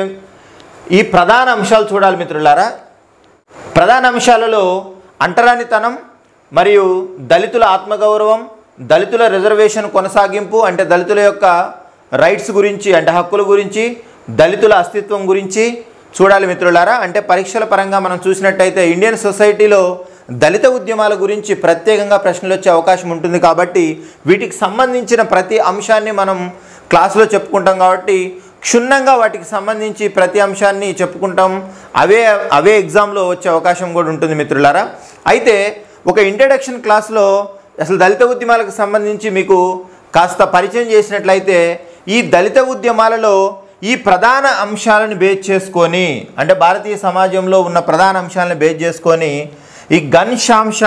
ఈ ప్రధాన అంశాలు చూడాలి మిత్రులారా ప్రధాన అంశాలలో అంటరానితనం మరియు దళితుల ఆత్మగౌరవం దళితుల రిజర్వేషన్ కొనసాగింపు అంటే దళితుల యొక్క రైట్స్ గురించి అంటే హక్కుల గురించి దళితుల అస్తిత్వం గురించి చూడాలి మిత్రులారా అంటే పరీక్షల పరంగా మనం చూసినట్టయితే ఇండియన్ సొసైటీలో దళిత ఉద్యమాల గురించి ప్రత్యేకంగా ప్రశ్నలు వచ్చే అవకాశం ఉంటుంది కాబట్టి వీటికి సంబంధించిన ప్రతి అంశాన్ని మనం క్లాసులో చెప్పుకుంటాం కాబట్టి క్షుణ్ణంగా వాటికి సంబంధించి ప్రతి అంశాన్ని చెప్పుకుంటాం అవే అవే ఎగ్జామ్లో వచ్చే అవకాశం కూడా ఉంటుంది మిత్రులారా అయితే ఒక ఇంట్రడక్షన్ క్లాస్లో అసలు దళిత ఉద్యమాలకు సంబంధించి మీకు కాస్త పరిచయం చేసినట్లయితే ఈ దళిత ఉద్యమాలలో ఈ ప్రధాన అంశాలను బేస్ చేసుకొని అంటే భారతీయ సమాజంలో ఉన్న ప్రధాన అంశాలను బేస్ చేసుకొని ఈ ఘన్శాంశ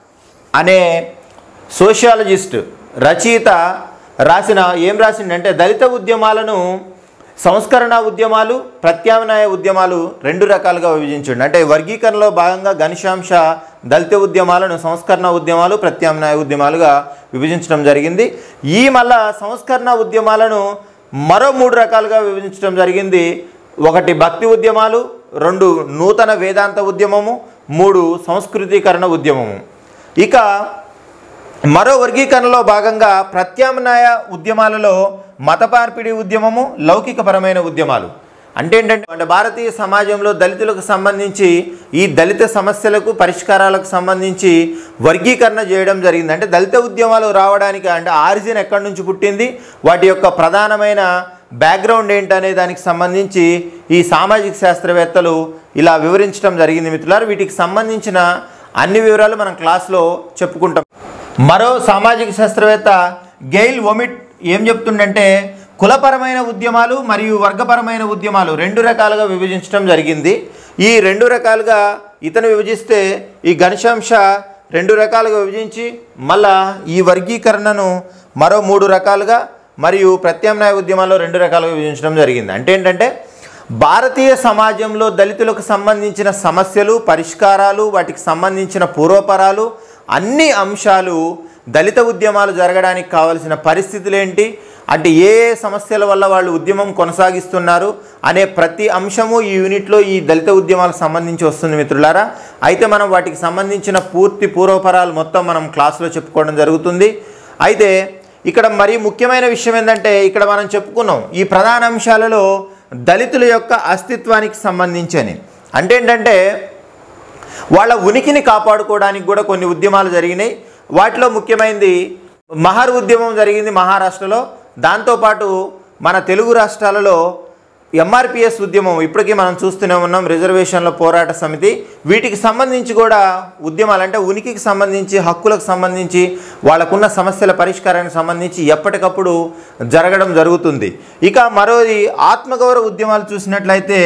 అనే సోషియాలజిస్ట్ రచయిత రాసిన ఏం రాసిండంటే దళిత ఉద్యమాలను సంస్కరణ ఉద్యమాలు ప్రత్యామ్నాయ ఉద్యమాలు రెండు రకాలుగా విభజించండి అంటే వర్గీకరణలో భాగంగా ఘనిశాంశ దళిత ఉద్యమాలను సంస్కరణ ఉద్యమాలు ప్రత్యామ్నాయ ఉద్యమాలుగా విభజించడం జరిగింది ఈ మళ్ళా సంస్కరణ ఉద్యమాలను మరో మూడు రకాలుగా విభజించడం జరిగింది ఒకటి భక్తి ఉద్యమాలు రెండు నూతన వేదాంత ఉద్యమము మూడు సంస్కృతీకరణ ఉద్యమము ఇక మరో వర్గీకరణలో భాగంగా ప్రత్యామ్నాయ ఉద్యమాలలో మత మార్పిడి ఉద్యమము లౌకికపరమైన ఉద్యమాలు అంటే ఏంటంటే అంటే భారతీయ సమాజంలో దళితులకు సంబంధించి ఈ దళిత సమస్యలకు పరిష్కారాలకు సంబంధించి వర్గీకరణ చేయడం జరిగింది అంటే దళిత ఉద్యమాలు రావడానికి అంటే ఆరిజిన్ ఎక్కడి నుంచి పుట్టింది వాటి యొక్క ప్రధానమైన బ్యాక్గ్రౌండ్ ఏంటనే దానికి సంబంధించి ఈ సామాజిక శాస్త్రవేత్తలు ఇలా వివరించడం జరిగింది మిత్రులారు వీటికి సంబంధించిన అన్ని వివరాలు మనం క్లాస్లో చెప్పుకుంటాం మరో సామాజిక శాస్త్రవేత్త గెయిల్ ఒమిట్ ఏం చెప్తుండంటే కులపరమైన ఉద్యమాలు మరియు వర్గపరమైన ఉద్యమాలు రెండు రకాలుగా విభజించడం జరిగింది ఈ రెండు రకాలుగా ఇతను విభజిస్తే ఈ ఘనశాంశ రెండు రకాలుగా విభజించి మళ్ళా ఈ వర్గీకరణను మరో మూడు రకాలుగా మరియు ప్రత్యామ్నాయ ఉద్యమాల్లో రెండు రకాలుగా విభజించడం జరిగింది అంటే ఏంటంటే భారతీయ సమాజంలో దళితులకు సంబంధించిన సమస్యలు పరిష్కారాలు వాటికి సంబంధించిన పూర్వపరాలు అన్ని అంశాలు దళిత ఉద్యమాలు జరగడానికి కావలసిన పరిస్థితులు ఏంటి అంటే ఏ ఏ సమస్యల వల్ల వాళ్ళు ఉద్యమం కొనసాగిస్తున్నారు అనే ప్రతి అంశము ఈ యూనిట్లో ఈ దళిత ఉద్యమాలకు సంబంధించి వస్తుంది మిత్రులారా అయితే మనం వాటికి సంబంధించిన పూర్తి పూర్వపరాలు మొత్తం మనం క్లాసులో చెప్పుకోవడం జరుగుతుంది అయితే ఇక్కడ మరీ ముఖ్యమైన విషయం ఏంటంటే ఇక్కడ మనం చెప్పుకున్నాం ఈ ప్రధాన అంశాలలో దళితుల యొక్క అస్తిత్వానికి సంబంధించని అంటే ఏంటంటే వాళ్ళ ఉనికిని కాపాడుకోవడానికి కూడా కొన్ని ఉద్యమాలు జరిగినాయి వాటిలో ముఖ్యమైనది మహర్ ఉద్యమం జరిగింది మహారాష్ట్రలో దాంతోపాటు మన తెలుగు రాష్ట్రాలలో ఎంఆర్పిఎస్ ఉద్యమం ఇప్పటికీ మనం చూస్తూనే ఉన్నాం రిజర్వేషన్ల పోరాట సమితి వీటికి సంబంధించి కూడా ఉద్యమాలు అంటే ఉనికికి సంబంధించి హక్కులకు సంబంధించి వాళ్ళకున్న సమస్యల పరిష్కారానికి సంబంధించి ఎప్పటికప్పుడు జరగడం జరుగుతుంది ఇక మరోది ఆత్మగౌరవ ఉద్యమాలు చూసినట్లయితే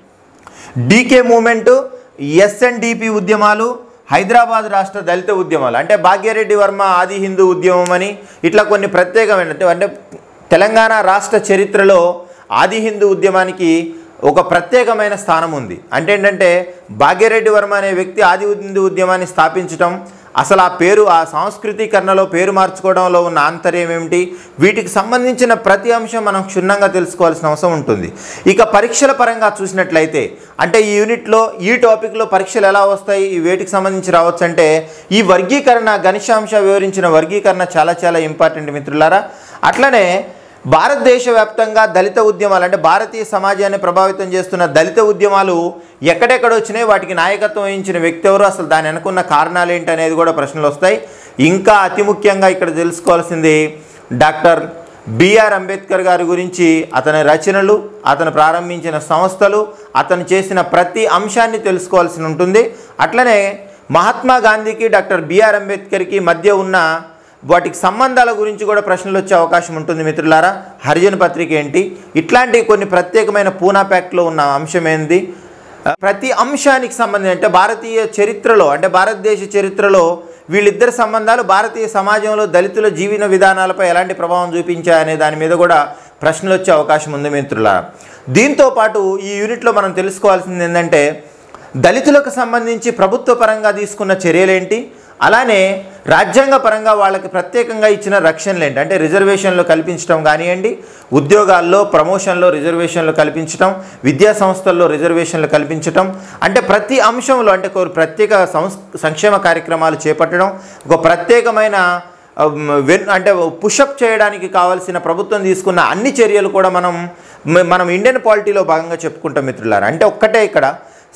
డీకే మూమెంట్ ఎస్ఎన్డిపి ఉద్యమాలు హైదరాబాద్ రాష్ట్ర దళిత ఉద్యమాలు అంటే భాగ్యరెడ్డి వర్మ ఆది హిందూ ఉద్యమం అని ఇట్లా కొన్ని ప్రత్యేకమైన అంటే తెలంగాణ రాష్ట్ర చరిత్రలో ఆది హిందూ ఉద్యమానికి ఒక ప్రత్యేకమైన స్థానం ఉంది అంటే ఏంటంటే భాగ్యరెడ్డి వర్మ అనే వ్యక్తి ఆది హిందూ ఉద్యమాన్ని స్థాపించటం అసలు ఆ పేరు ఆ సాంస్కృతీకరణలో పేరు మార్చుకోవడంలో ఉన్న ఆంతర్యం ఏమిటి వీటికి సంబంధించిన ప్రతి అంశం మనం క్షుణ్ణంగా తెలుసుకోవాల్సిన అవసరం ఉంటుంది ఇక పరీక్షల పరంగా చూసినట్లయితే అంటే ఈ యూనిట్లో ఈ టాపిక్లో పరీక్షలు ఎలా వస్తాయి ఈ వేటికి సంబంధించి రావచ్చు అంటే ఈ వర్గీకరణ గణితాంశ వివరించిన వర్గీకరణ చాలా చాలా ఇంపార్టెంట్ మిత్రులారా అట్లనే భారతదేశ వ్యాప్తంగా దళిత ఉద్యమాలు అంటే భారతీయ సమాజాన్ని ప్రభావితం చేస్తున్న దళిత ఉద్యమాలు ఎక్కడెక్కడ వచ్చినాయి వాటికి నాయకత్వం వహించిన వ్యక్తి ఎవరు అసలు దాని అనుకున్న కారణాలు ఏంటి అనేది కూడా ప్రశ్నలు వస్తాయి ఇంకా అతి ముఖ్యంగా ఇక్కడ తెలుసుకోవాల్సింది డాక్టర్ బిఆర్ అంబేద్కర్ గారి గురించి అతని రచనలు అతను ప్రారంభించిన సంస్థలు అతను చేసిన ప్రతి అంశాన్ని తెలుసుకోవాల్సి ఉంటుంది అట్లనే మహాత్మా గాంధీకి డాక్టర్ బిఆర్ అంబేద్కర్కి మధ్య ఉన్న వాటికి సంబంధాల గురించి కూడా ప్రశ్నలు వచ్చే అవకాశం ఉంటుంది మిత్రులారా హరిజన పత్రిక ఏంటి ఇట్లాంటి కొన్ని ప్రత్యేకమైన పూనా ప్యాక్ట్లో ఉన్న అంశం ఏంది ప్రతి అంశానికి సంబంధించి అంటే భారతీయ చరిత్రలో అంటే భారతదేశ చరిత్రలో వీళ్ళిద్దరి సంబంధాలు భారతీయ సమాజంలో దళితుల జీవన విధానాలపై ఎలాంటి ప్రభావం చూపించాయనే దాని మీద కూడా ప్రశ్నలు వచ్చే అవకాశం ఉంది మిత్రులారా దీంతో పాటు ఈ యూనిట్లో మనం తెలుసుకోవాల్సింది ఏంటంటే దళితులకు సంబంధించి ప్రభుత్వ పరంగా తీసుకున్న చర్యలేంటి అలానే రాజ్యాంగ పరంగా వాళ్ళకి ప్రత్యేకంగా ఇచ్చిన రక్షణలు ఏంటి అంటే రిజర్వేషన్లు కల్పించడం కానివ్వండి ఉద్యోగాల్లో ప్రమోషన్లో రిజర్వేషన్లు కల్పించడం విద్యా సంస్థల్లో రిజర్వేషన్లు కల్పించడం అంటే ప్రతి అంశంలో అంటే ఒక ప్రత్యేక సంస్ సంక్షేమ కార్యక్రమాలు చేపట్టడం ఒక ప్రత్యేకమైన అమ్, వెన్ అంటే పుషప్ చేయడానికి కావాల్సిన ప్రభుత్వం తీసుకున్న అన్ని చర్యలు కూడా మనం మ- మనం ఇండియన్ పాలిటీలో భాగంగా చెప్పుకుంటాం మిత్రులారా అంటే ఒక్కటే ఇక్కడ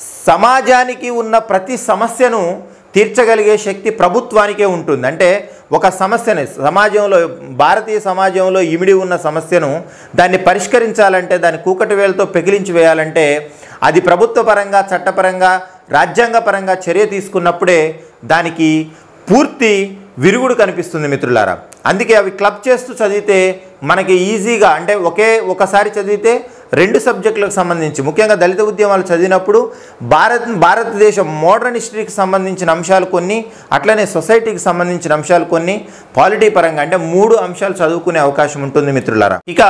సమాజానికి ఉన్న ప్రతి సమస్యను తీర్చగలిగే శక్తి ప్రభుత్వానికే ఉంటుంది అంటే ఒక సమస్యని సమాజంలో భారతీయ సమాజంలో ఇమిడి ఉన్న సమస్యను దాన్ని పరిష్కరించాలంటే దాన్ని కూకటి వేలతో పెకిలించి వేయాలంటే అది ప్రభుత్వ పరంగా చట్టపరంగా రాజ్యాంగ పరంగా చర్య తీసుకున్నప్పుడే దానికి పూర్తి విరుగుడు కనిపిస్తుంది మిత్రులారా అందుకే అవి క్లబ్ చేస్తూ చదివితే మనకి ఈజీగా అంటే ఒకే ఒకసారి చదివితే రెండు సబ్జెక్టులకు సంబంధించి ముఖ్యంగా దళిత ఉద్యమాలు చదివినప్పుడు భారత్ భారతదేశం మోడర్న్ హిస్టరీకి సంబంధించిన అంశాలు కొన్ని అట్లనే సొసైటీకి సంబంధించిన అంశాలు కొన్ని పాలిటీ పరంగా అంటే మూడు అంశాలు చదువుకునే అవకాశం ఉంటుంది మిత్రులారా ఇక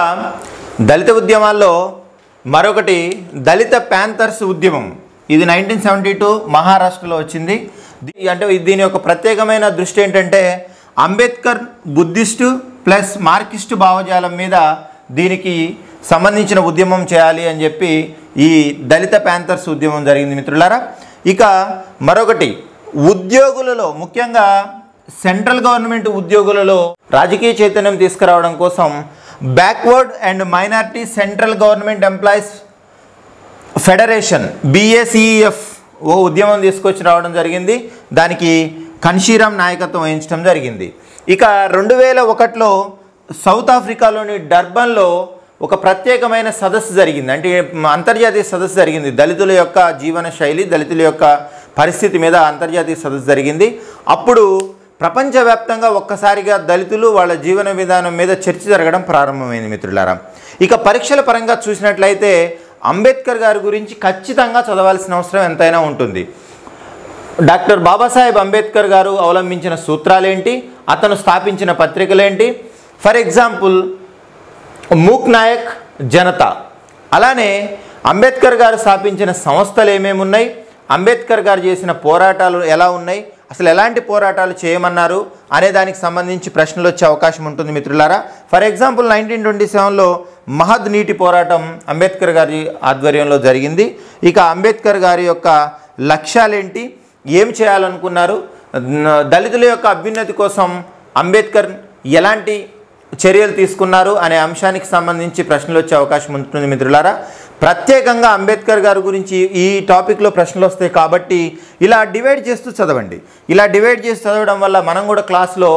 దళిత ఉద్యమాల్లో మరొకటి దళిత ప్యాంథర్స్ ఉద్యమం ఇది నైన్టీన్ సెవెంటీ టూ మహారాష్ట్రలో వచ్చింది దీ- అంటే దీని యొక్క ప్రత్యేకమైన దృష్టి ఏంటంటే అంబేద్కర్ బుద్ధిస్టు ప్లస్ మార్కిస్టు భావజాలం మీద దీనికి సంబంధించిన ఉద్యమం చేయాలి అని చెప్పి ఈ దళిత ప్యాంథర్స్ ఉద్యమం జరిగింది మిత్రులారా ఇక మరొకటి ఉద్యోగులలో ముఖ్యంగా సెంట్రల్ గవర్నమెంట్ ఉద్యోగులలో రాజకీయ చైతన్యం తీసుకురావడం కోసం backward and minority central government employees federation BACF ఓ ఉద్యమం తీసుకొచ్చి రావడం జరిగింది దానికి కన్షీరామ్ నాయకత్వం వహించడం జరిగింది ఇక రెండు వేల ఒకటిలో సౌత్ ఆఫ్రికాలోని డర్బన్లో ఒక ప్రత్యేకమైన సదస్సు జరిగింది అంటే అంతర్జాతీయ సదస్సు జరిగింది దళితుల యొక్క జీవన శైలి దళితుల యొక్క పరిస్థితి మీద అంతర్జాతీయ సదస్సు జరిగింది అప్పుడు ప్రపంచవ్యాప్తంగా ఒక్కసారిగా దళితులు వాళ్ళ జీవన విధానం మీద చర్చ జరగడం ప్రారంభమైంది మిత్రులారా ఇక పరీక్షల పరంగా చూసినట్లయితే అంబేద్కర్ గారి గురించి ఖచ్చితంగా చదవాల్సిన అవసరం ఎంతైనా ఉంటుంది డాక్టర్ బాబాసాహెబ్ అంబేద్కర్ గారు అవలంబించిన సూత్రాలేంటి అతను స్థాపించిన పత్రికలేంటి for example Mooknayak Janata అలానే అంబేద్కర్ గారు స్థాపించిన సంస్థలు ఏమేమి ఉన్నాయి అంబేద్కర్ గారు చేసిన పోరాటాలు ఎలా ఉన్నాయి అసలు ఎలాంటి పోరాటాలు చేయమన్నారు అనే దానికి సంబంధించి ప్రశ్నలు వచ్చే అవకాశం ఉంటుంది మిత్రులారా ఫర్ ఎగ్జాంపుల్ నైన్టీన్ ట్వంటీ సెవెన్లో మహద్ నీటి పోరాటం అంబేద్కర్ గారి ఆధ్వర్యంలో జరిగింది ఇక అంబేద్కర్ గారి యొక్క లక్ష్యాలేంటి ఏం చేయాలనుకున్నారు న- దళితుల యొక్క అభ్యున్నతి కోసం అంబేద్కర్ ఎలాంటి చర్యలు తీసుకున్నారు అనే అంశానికి సంబంధించి ప్రశ్నలు వచ్చే అవకాశం ఉంటుంది మిత్రులారా ప్రత్యేకంగా అంబేద్కర్ గారి గురించి ఈ టాపిక్లో ప్రశ్నలు వస్తాయి కాబట్టి ఇలా డివైడ్ చేస్తూ చదవండి ఇలా డివైడ్ చేసి చదవడం వల్ల మనం కూడా క్లాస్లో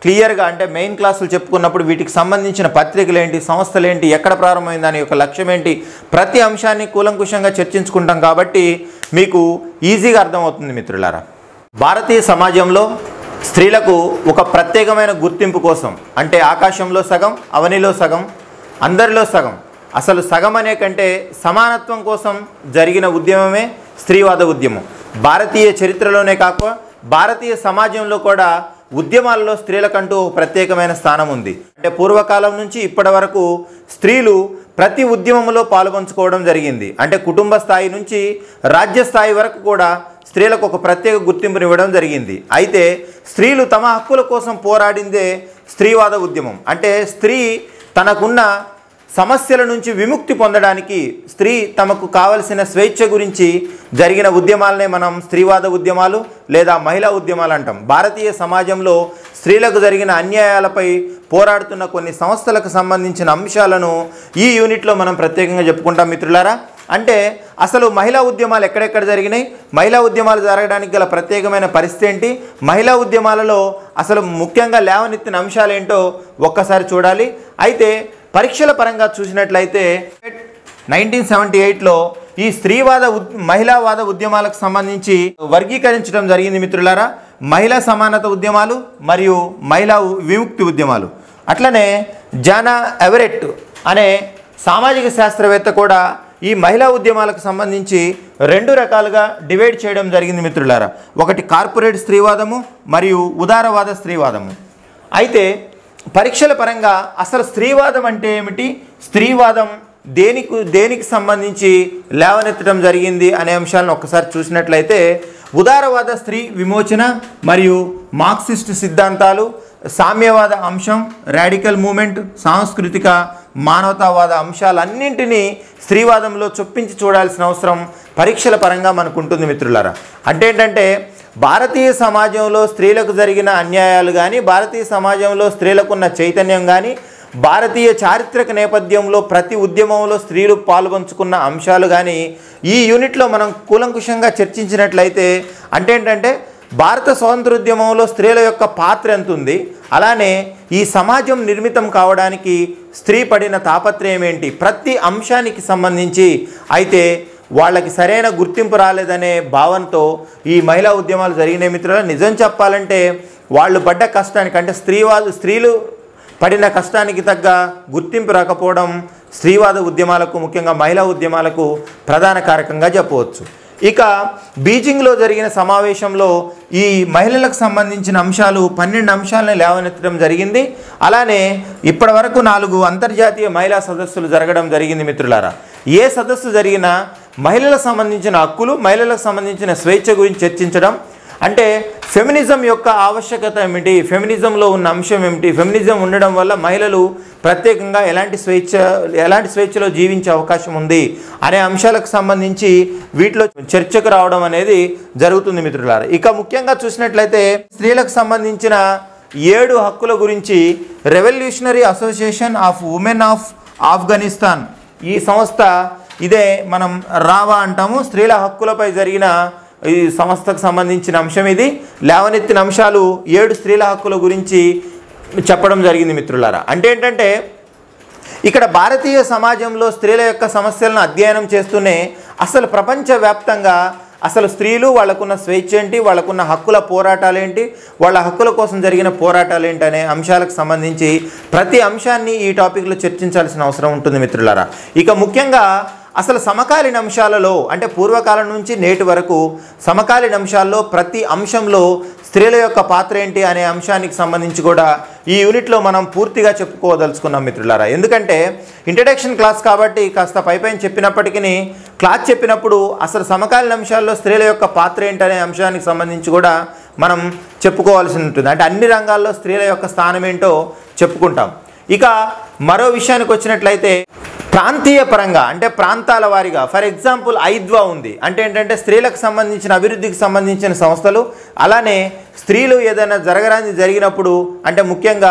క్లియర్గా అంటే మెయిన్ క్లాసులు చెప్పుకున్నప్పుడు వీటికి సంబంధించిన పత్రికలు ఏంటి సంస్థలు ఏంటి ఎక్కడ ప్రారంభమైంది దాని యొక్క లక్ష్యం ఏంటి ప్రతి అంశాన్ని కూలంకుషంగా చర్చించుకుంటాం కాబట్టి మీకు ఈజీగా అర్థమవుతుంది మిత్రులారా భారతీయ సమాజంలో స్త్రీలకు ఒక ప్రత్యేకమైన గుర్తింపు కోసం అంటే ఆకాశంలో సగం అవనిలో సగం అందరిలో సగం అసలు సగం అనే కంటే సమానత్వం కోసం జరిగిన ఉద్యమమే స్త్రీవాద ఉద్యమం భారతీయ చరిత్రలోనే కాక భారతీయ సమాజంలో కూడా ఉద్యమాల్లో స్త్రీలకంటూ ఒక ప్రత్యేకమైన స్థానం ఉంది అంటే పూర్వకాలం నుంచి ఇప్పటి వరకు స్త్రీలు ప్రతి ఉద్యమంలో పాల్పంచుకోవడం జరిగింది అంటే కుటుంబ స్థాయి నుంచి రాజ్య స్థాయి వరకు కూడా స్త్రీలకు ఒక ప్రత్యేక గుర్తింపునివ్వడం జరిగింది అయితే స్త్రీలు తమ హక్కుల కోసం పోరాడిందే స్త్రీవాద ఉద్యమం అంటే స్త్రీ తనకున్న సమస్యల నుంచి విముక్తి పొందడానికి స్త్రీ తమకు కావలసిన స్వేచ్ఛ గురించి జరిగిన ఉద్యమాలనే మనం స్త్రీవాద ఉద్యమాలు లేదా మహిళా ఉద్యమాలు అంటాం భారతీయ సమాజంలో స్త్రీలకు జరిగిన అన్యాయాలపై పోరాడుతున్న కొన్ని సంస్థలకు సంబంధించిన అంశాలను ఈ యూనిట్లో మనం ప్రత్యేకంగా చెప్పుకుంటాం మిత్రులారా అంటే అసలు మహిళా ఉద్యమాలు ఎక్కడెక్కడ జరిగినాయి మహిళా ఉద్యమాలు జరగడానికి గల ప్రత్యేకమైన పరిస్థితి ఏంటి మహిళా ఉద్యమాలలో అసలు ముఖ్యంగా లేవనెత్తిన అంశాలు ఏంటో ఒక్కసారి చూడాలి అయితే పరీక్షల పరంగా చూసినట్లయితే నైన్టీన్ సెవెంటీ ఎయిట్లో ఈ స్త్రీవాద ఉద్ మహిళావాద ఉద్యమాలకు సంబంధించి వర్గీకరించడం జరిగింది మిత్రులారా మహిళా సమానత ఉద్యమాలు మరియు మహిళా విముక్తి ఉద్యమాలు అట్లనే జానా ఎవరెట్ అనే సామాజిక శాస్త్రవేత్త కూడా ఈ మహిళా ఉద్యమాలకు సంబంధించి రెండు రకాలుగా డివైడ్ చేయడం జరిగింది మిత్రులారా ఒకటి కార్పొరేట్ స్త్రీవాదము మరియు ఉదారవాద స్త్రీవాదము అయితే పరీక్షల పరంగా అసలు స్త్రీవాదం అంటే ఏమిటి స్త్రీవాదం దేనికి దేనికి సంబంధించి లేవనెత్తడం జరిగింది అనే అంశాలను ఒక్కసారి చూసినట్లయితే ఉదారవాద స్త్రీ విమోచన మరియు మార్క్సిస్ట్ సిద్ధాంతాలు సామ్యవాద అంశం రాడికల్ మూమెంట్ సాంస్కృతిక మానవతావాద అంశాలన్నింటినీ స్త్రీవాదంలో చొప్పించి చూడాల్సిన అవసరం పరీక్షల పరంగా మనకు ఉంటుంది మిత్రులారా అంటే ఏంటంటే భారతీయ సమాజంలో స్త్రీలకు జరిగిన అన్యాయాలు కానీ భారతీయ సమాజంలో స్త్రీలకున్న చైతన్యం కానీ భారతీయ చారిత్రక నేపథ్యంలో ప్రతి ఉద్యమంలో స్త్రీలు పాల్పంచుకున్న అంశాలు కానీ ఈ యూనిట్లో మనం కూలంకుషంగా చర్చించినట్లయితే అంటే ఏంటంటే భారత స్వాతంత్రోద్యమంలో స్త్రీల యొక్క పాత్ర ఎంత ఉంది అలానే ఈ సమాజం నిర్మితం కావడానికి స్త్రీ పడిన తాపత్రయం ఏంటి ప్రతి అంశానికి సంబంధించి అయితే వాళ్ళకి సరైన గుర్తింపు రాలేదనే భావంతో ఈ మహిళా ఉద్యమాలు జరిగిన మిత్రులు నిజం చెప్పాలంటే వాళ్ళు పడ్డ కష్టానికి అంటే స్త్రీవాదు స్త్రీలు పడిన కష్టానికి తగ్గ గుర్తింపు రాకపోవడం స్త్రీవాద ఉద్యమాలకు ముఖ్యంగా మహిళా ఉద్యమాలకు ప్రధాన కారకంగా చెప్పవచ్చు ఇక బీజింగ్లో జరిగిన సమావేశంలో ఈ మహిళలకు సంబంధించిన అంశాలు పన్నెండు అంశాలను లేవనెత్తడం జరిగింది అలానే ఇప్పటి వరకు నాలుగు అంతర్జాతీయ మహిళా సదస్సులు జరగడం జరిగింది మిత్రులారా ఏ సదస్సు జరిగినా మహిళలకు సంబంధించిన హక్కులు మహిళలకు సంబంధించిన స్వేచ్ఛ గురించి చర్చించడం అంటే ఫెమినిజం యొక్క ఆవశ్యకత ఏమిటి ఫెమినిజంలో ఉన్న అంశం ఏమిటి ఫెమినిజం ఉండడం వల్ల మహిళలు ప్రత్యేకంగా ఎలాంటి స్వేచ్ఛ ఎలాంటి స్వేచ్ఛలో జీవించే అవకాశం ఉంది అనే అంశాలకు సంబంధించి వీటిలో చర్చకు రావడం అనేది జరుగుతుంది మిత్రులారా ఇక ముఖ్యంగా చూసినట్లయితే స్త్రీలకు సంబంధించిన ఏడు హక్కుల గురించి revolutionary association of women of Afghanistan ఈ సంస్థ ఇదే మనం రావా అంటాము స్త్రీల హక్కులపై జరిగిన ఈ సంస్థకు సంబంధించిన అంశం ఇది లేవనెత్తిన అంశాలు ఏడు స్త్రీల హక్కుల గురించి చెప్పడం జరిగింది మిత్రులారా అంటే ఏంటంటే ఇక్కడ భారతీయ సమాజంలో స్త్రీల యొక్క సమస్యలను అధ్యయనం చేస్తూనే అసలు ప్రపంచవ్యాప్తంగా అసలు స్త్రీలు వాళ్ళకున్న స్వేచ్ఛ ఏంటి వాళ్ళకున్న హక్కుల పోరాటాలు ఏంటి వాళ్ళ హక్కుల కోసం జరిగిన పోరాటాలు ఏంటి అనే అంశాలకు సంబంధించి ప్రతి అంశాన్ని ఈ టాపిక్లో చర్చించాల్సిన అవసరం ఉంటుంది మిత్రులారా ఇక ముఖ్యంగా అసలు సమకాలీన అంశాలలో అంటే పూర్వకాలం నుంచి నేటి వరకు సమకాలీన అంశాల్లో ప్రతి అంశంలో స్త్రీల యొక్క పాత్ర ఏంటి అనే అంశానికి సంబంధించి కూడా ఈ యూనిట్లో మనం పూర్తిగా చెప్పుకోదలుచుకున్నాం మిత్రులారా ఎందుకంటే ఇంట్రడక్షన్ క్లాస్ కాబట్టి కాస్త పైపైన చెప్పినప్పటికీ క్లాస్ చెప్పినప్పుడు అసలు సమకాలీన అంశాల్లో స్త్రీల యొక్క పాత్ర ఏంటనే అంశానికి సంబంధించి కూడా మనం చెప్పుకోవాల్సి ఉంటుంది అంటే అన్ని రంగాల్లో స్త్రీల యొక్క స్థానం ఏంటో చెప్పుకుంటాం ఇక మరో విషయానికి వచ్చినట్లయితే ప్రాంతీయ పరంగా అంటే ప్రాంతాల వారీగా ఫర్ ఎగ్జాంపుల్ ఐద్వా ఉంది అంటే ఏంటంటే స్త్రీలకు సంబంధించిన అభివృద్ధికి సంబంధించిన సంస్థలు అలానే స్త్రీలు ఏదైనా జరగరాని జరిగినప్పుడు అంటే ముఖ్యంగా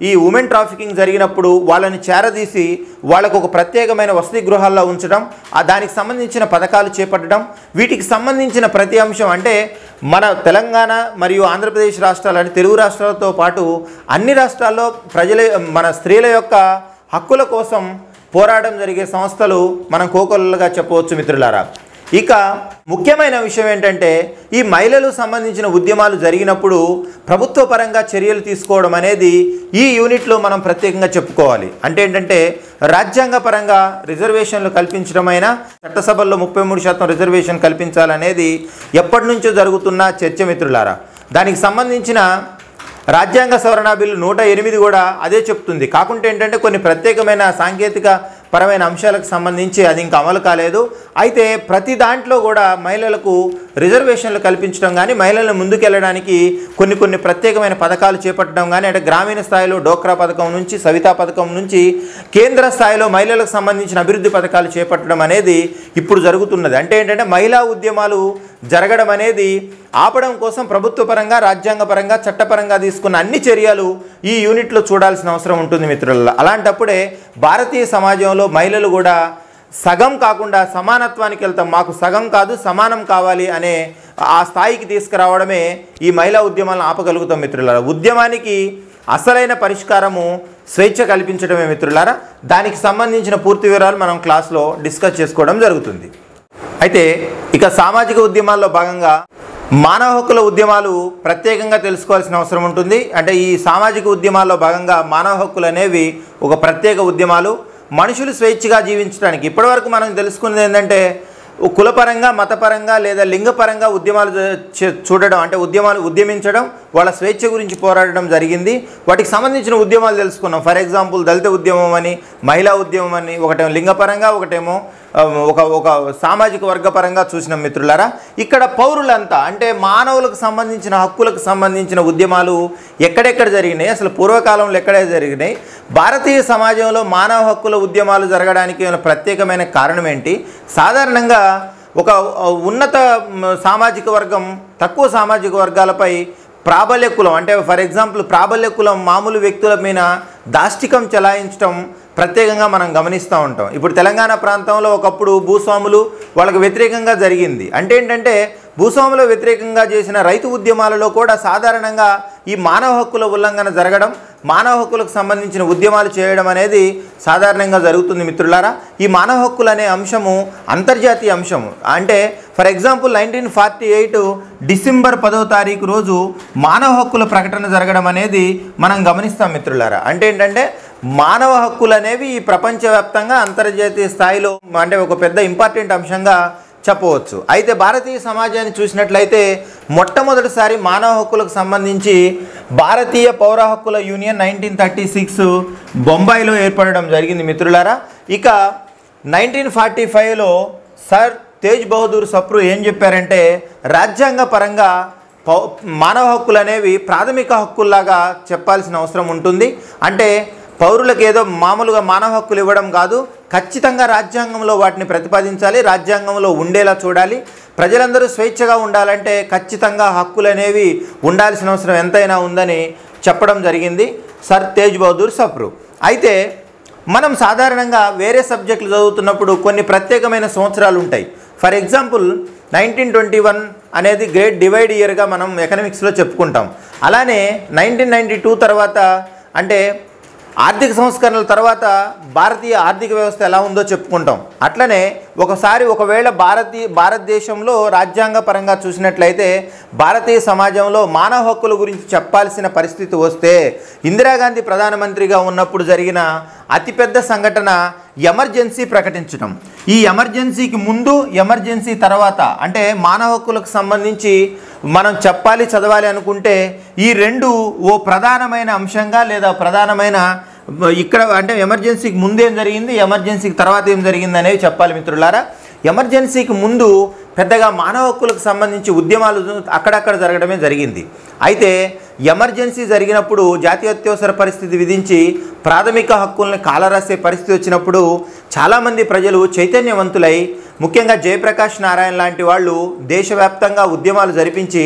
ఈ ఉమెన్ ట్రాఫికింగ్ జరిగినప్పుడు వాళ్ళని చేరదీసి వాళ్ళకు ఒక ప్రత్యేకమైన వసతి గృహాల్లో ఉంచడం ఆ దానికి సంబంధించిన పథకాలు చేపట్టడం వీటికి సంబంధించిన ప్రతి అంశం అంటే మన తెలంగాణ మరియు ఆంధ్రప్రదేశ్ రాష్ట్రాలు అంటే తెలుగు రాష్ట్రాలతో పాటు అన్ని రాష్ట్రాల్లో ప్రజల మన స్త్రీల యొక్క హక్కుల కోసం పోరాటం జరిగే సంస్థలు మనం కోకొల్లగా చెప్పవచ్చు మిత్రులారా ఇక ముఖ్యమైన విషయం ఏంటంటే ఈ మహిళలు సంబంధించిన ఉద్యమాలు జరిగినప్పుడు ప్రభుత్వ పరంగా చర్యలు తీసుకోవడం అనేది ఈ యూనిట్లో మనం ప్రత్యేకంగా చెప్పుకోవాలి అంటే ఏంటంటే రాజ్యాంగ పరంగా రిజర్వేషన్లు కల్పించడమైనా చట్టసభల్లో ముప్పై మూడు శాతం రిజర్వేషన్ కల్పించాలనేది ఎప్పటి నుంచో జరుగుతున్న చర్చ మిత్రులారా దానికి సంబంధించిన రాజ్యాంగ సవరణ బిల్లు నూట ఎనిమిది కూడా అదే చెప్తుంది కాకుంటే ఏంటంటే కొన్ని ప్రత్యేకమైన సాంకేతిక పరమైన అంశాలకు సంబంధించి అది ఇంకా అమలు కాలేదు అయితే ప్రతి దాంట్లో కూడా మహిళలకు రిజర్వేషన్లు కల్పించడం కానీ మహిళలను ముందుకెళ్ళడానికి కొన్ని కొన్ని ప్రత్యేకమైన పథకాలు చేపట్టడం కానీ అంటే గ్రామీణ స్థాయిలో డోక్రా పథకం నుంచి సవితా పథకం నుంచి కేంద్ర స్థాయిలో మహిళలకు సంబంధించిన అభివృద్ధి పథకాలు చేపట్టడం అనేది ఇప్పుడు జరుగుతున్నది అంటే ఏంటంటే మహిళా ఉద్యమాలు జరగడం అనేది ఆపడం కోసం ప్రభుత్వ పరంగా రాజ్యాంగ పరంగా చట్టపరంగా తీసుకున్న అన్ని చర్యలు ఈ యూనిట్లో చూడాల్సిన అవసరం ఉంటుంది మిత్రుల అలాంటప్పుడే భారతీయ సమాజంలో మహిళలు కూడా సగం కాకుండా సమానత్వానికి వెళ్తాం మాకు సగం కాదు సమానం కావాలి అనే ఆ స్థాయికి తీసుకురావడమే ఈ మహిళా ఉద్యమాలను ఆపగలుగుతాం మిత్రులారా ఉద్యమానికి అసలైన పరిష్కారము స్వేచ్ఛ కల్పించడమే మిత్రులారా దానికి సంబంధించిన పూర్తి వివరాలు మనం క్లాస్లో డిస్కస్ చేసుకోవడం జరుగుతుంది అయితే ఇక సామాజిక ఉద్యమాల్లో భాగంగా మానవ హక్కుల ఉద్యమాలు ప్రత్యేకంగా తెలుసుకోవాల్సిన అవసరం ఉంటుంది అంటే ఈ సామాజిక ఉద్యమాల్లో భాగంగా మానవ హక్కులు అనేవి ఒక ప్రత్యేక ఉద్యమాలు మనుషులు స్వేచ్ఛగా జీవించడానికి ఇప్పటివరకు మనం తెలుసుకున్నది ఏంటంటే కులపరంగా మతపరంగా లేదా లింగపరంగా ఉద్యమాలు జ- చే- చూడడం అంటే ఉద్యమాలు ఉద్యమించడం వాళ్ళ స్వేచ్ఛ గురించి పోరాడడం జరిగింది వాటికి సంబంధించిన ఉద్యమాలు తెలుసుకున్నాం ఫర్ ఎగ్జాంపుల్ దళిత ఉద్యమం అని మహిళా ఉద్యమం అని ఒకటేమో లింగపరంగా ఒకటేమో ఆ, ఒక ఒక సామాజిక వర్గపరంగా చూసిన మిత్రులారా ఇక్కడ పౌరులంతా అంటే మానవులకు సంబంధించిన హక్కులకు సంబంధించిన ఉద్యమాలు ఎక్కడెక్కడ జరిగినాయి అసలు పూర్వకాలంలో ఎక్కడే జరిగినాయి భారతీయ సమాజంలో మానవ హక్కుల ఉద్యమాలు జరగడానికి ఉన్న ప్రత్యేకమైన కారణం ఏంటి సాధారణంగా ఒక ఆ, ఉన్నత మ్, సామాజిక వర్గం తక్కువ సామాజిక వర్గాలపై ప్రాబల్య కులం అంటే ఫర్ ఎగ్జాంపుల్ ప్రాబల్య కులం మామూలు వ్యక్తుల మీద దాష్టికం చెలాయించడం ప్రత్యేకంగా మనం గమనిస్తూ ఉంటాం ఇప్పుడు తెలంగాణ ప్రాంతంలో ఒకప్పుడు భూస్వాములు వాళ్ళకు వ్యతిరేకంగా జరిగింది అంటే ఏంటంటే భూస్వాముల వ్యతిరేకంగా చేసిన రైతు ఉద్యమాలలో కూడా సాధారణంగా ఈ మానవ హక్కుల ఉల్లంఘన జరగడం మానవ హక్కులకు సంబంధించిన ఉద్యమాలు చేయడం అనేది సాధారణంగా జరుగుతుంది మిత్రులారా ఈ మానవ హక్కులు అనే అంశము అంతర్జాతీయ అంశము అంటే for example nineteen forty eight December పదో తారీఖు రోజు మానవ హక్కుల ప్రకటన జరగడం అనేది మనం గమనిస్తాం మిత్రులారా అంటే ఏంటంటే మానవ హక్కులు అనేవి ఈ ప్రపంచవ్యాప్తంగా అంతర్జాతీయ స్థాయిలో అంటే ఒక పెద్ద ఇంపార్టెంట్ అంశంగా చెప్పవచ్చు అయితే భారతీయ సమాజాన్ని చూసినట్లయితే మొట్టమొదటిసారి మానవ హక్కులకు సంబంధించి భారతీయ పౌర హక్కుల యూనియన్ నైన్టీన్ థర్టీ సిక్స్ బొంబాయిలో ఏర్పడడం జరిగింది మిత్రులారా ఇక నైన్టీన్ ఫార్టీ ఫైవ్లో సర్ తేజ్ బహదూర్ సప్రు ఏం చెప్పారంటే రాజ్యాంగ పరంగా పౌ మానవ హక్కులు అనేవి ప్రాథమిక హక్కుల్లాగా చెప్పాల్సిన అవసరం ఉంటుంది అంటే పౌరులకు ఏదో మామూలుగా మానవ హక్కులు ఇవ్వడం కాదు ఖచ్చితంగా రాజ్యాంగంలో వాటిని ప్రతిపాదించాలి రాజ్యాంగంలో ఉండేలా చూడాలి ప్రజలందరూ స్వేచ్ఛగా ఉండాలంటే ఖచ్చితంగా హక్కులు అనేవి ఉండాల్సిన అవసరం ఎంతైనా ఉందని చెప్పడం జరిగింది సర్ తేజ్ బహదూర్ సప్రు అయితే మనం సాధారణంగా వేరే సబ్జెక్టులు చదువుతున్నప్పుడు కొన్ని ప్రత్యేకమైన సంవత్సరాలు ఉంటాయి for example nineteen twenty one అనేది గ్రేట్ డివైడ్ ఇయర్గా మనం ఎకనామిక్స్లో చెప్పుకుంటాం అలానే నైన్టీన్ నైంటీ టూ తర్వాత అంటే ఆర్థిక సంస్కరణల తర్వాత భారతీయ ఆర్థిక వ్యవస్థ ఎలా ఉందో చెప్పుకుంటాం అట్లనే ఒకసారి ఒకవేళ భారతీయ భారతదేశంలో రాజ్యాంగ పరంగా చూసినట్లయితే భారతీయ సమాజంలో మానవ హక్కుల గురించి చెప్పాల్సిన పరిస్థితి వస్తే ఇందిరాగాంధీ ప్రధానమంత్రిగా ఉన్నప్పుడు జరిగిన అతిపెద్ద సంఘటన ఎమర్జెన్సీ ప్రకటించడం ఈ ఎమర్జెన్సీకి ముందు ఎమర్జెన్సీ తర్వాత అంటే మానవ హక్కులకు సంబంధించి మనం చెప్పాలి చదవాలి అనుకుంటే ఈ రెండు ఓ ప్రధానమైన అంశంగా లేదా ప్రధానమైన ఇక్కడ అంటే ఎమర్జెన్సీకి ముందు ఏం జరిగింది ఎమర్జెన్సీకి తర్వాత ఏం జరిగింది అనేవి చెప్పాలి మిత్రులారా ఎమర్జెన్సీకి ముందు పెద్దగా మానవ హక్కులకు సంబంధించి ఉద్యమాలు అక్కడక్కడ జరగడమే జరిగింది అయితే ఎమర్జెన్సీ జరిగినప్పుడు జాతీయ అత్యవసర పరిస్థితి విధించి ప్రాథమిక హక్కుల్ని కాలరాసే పరిస్థితి వచ్చినప్పుడు చాలామంది ప్రజలు చైతన్యవంతులై ముఖ్యంగా జయప్రకాష్ నారాయణ లాంటి వాళ్ళు దేశవ్యాప్తంగా ఉద్యమాలు జరిపించి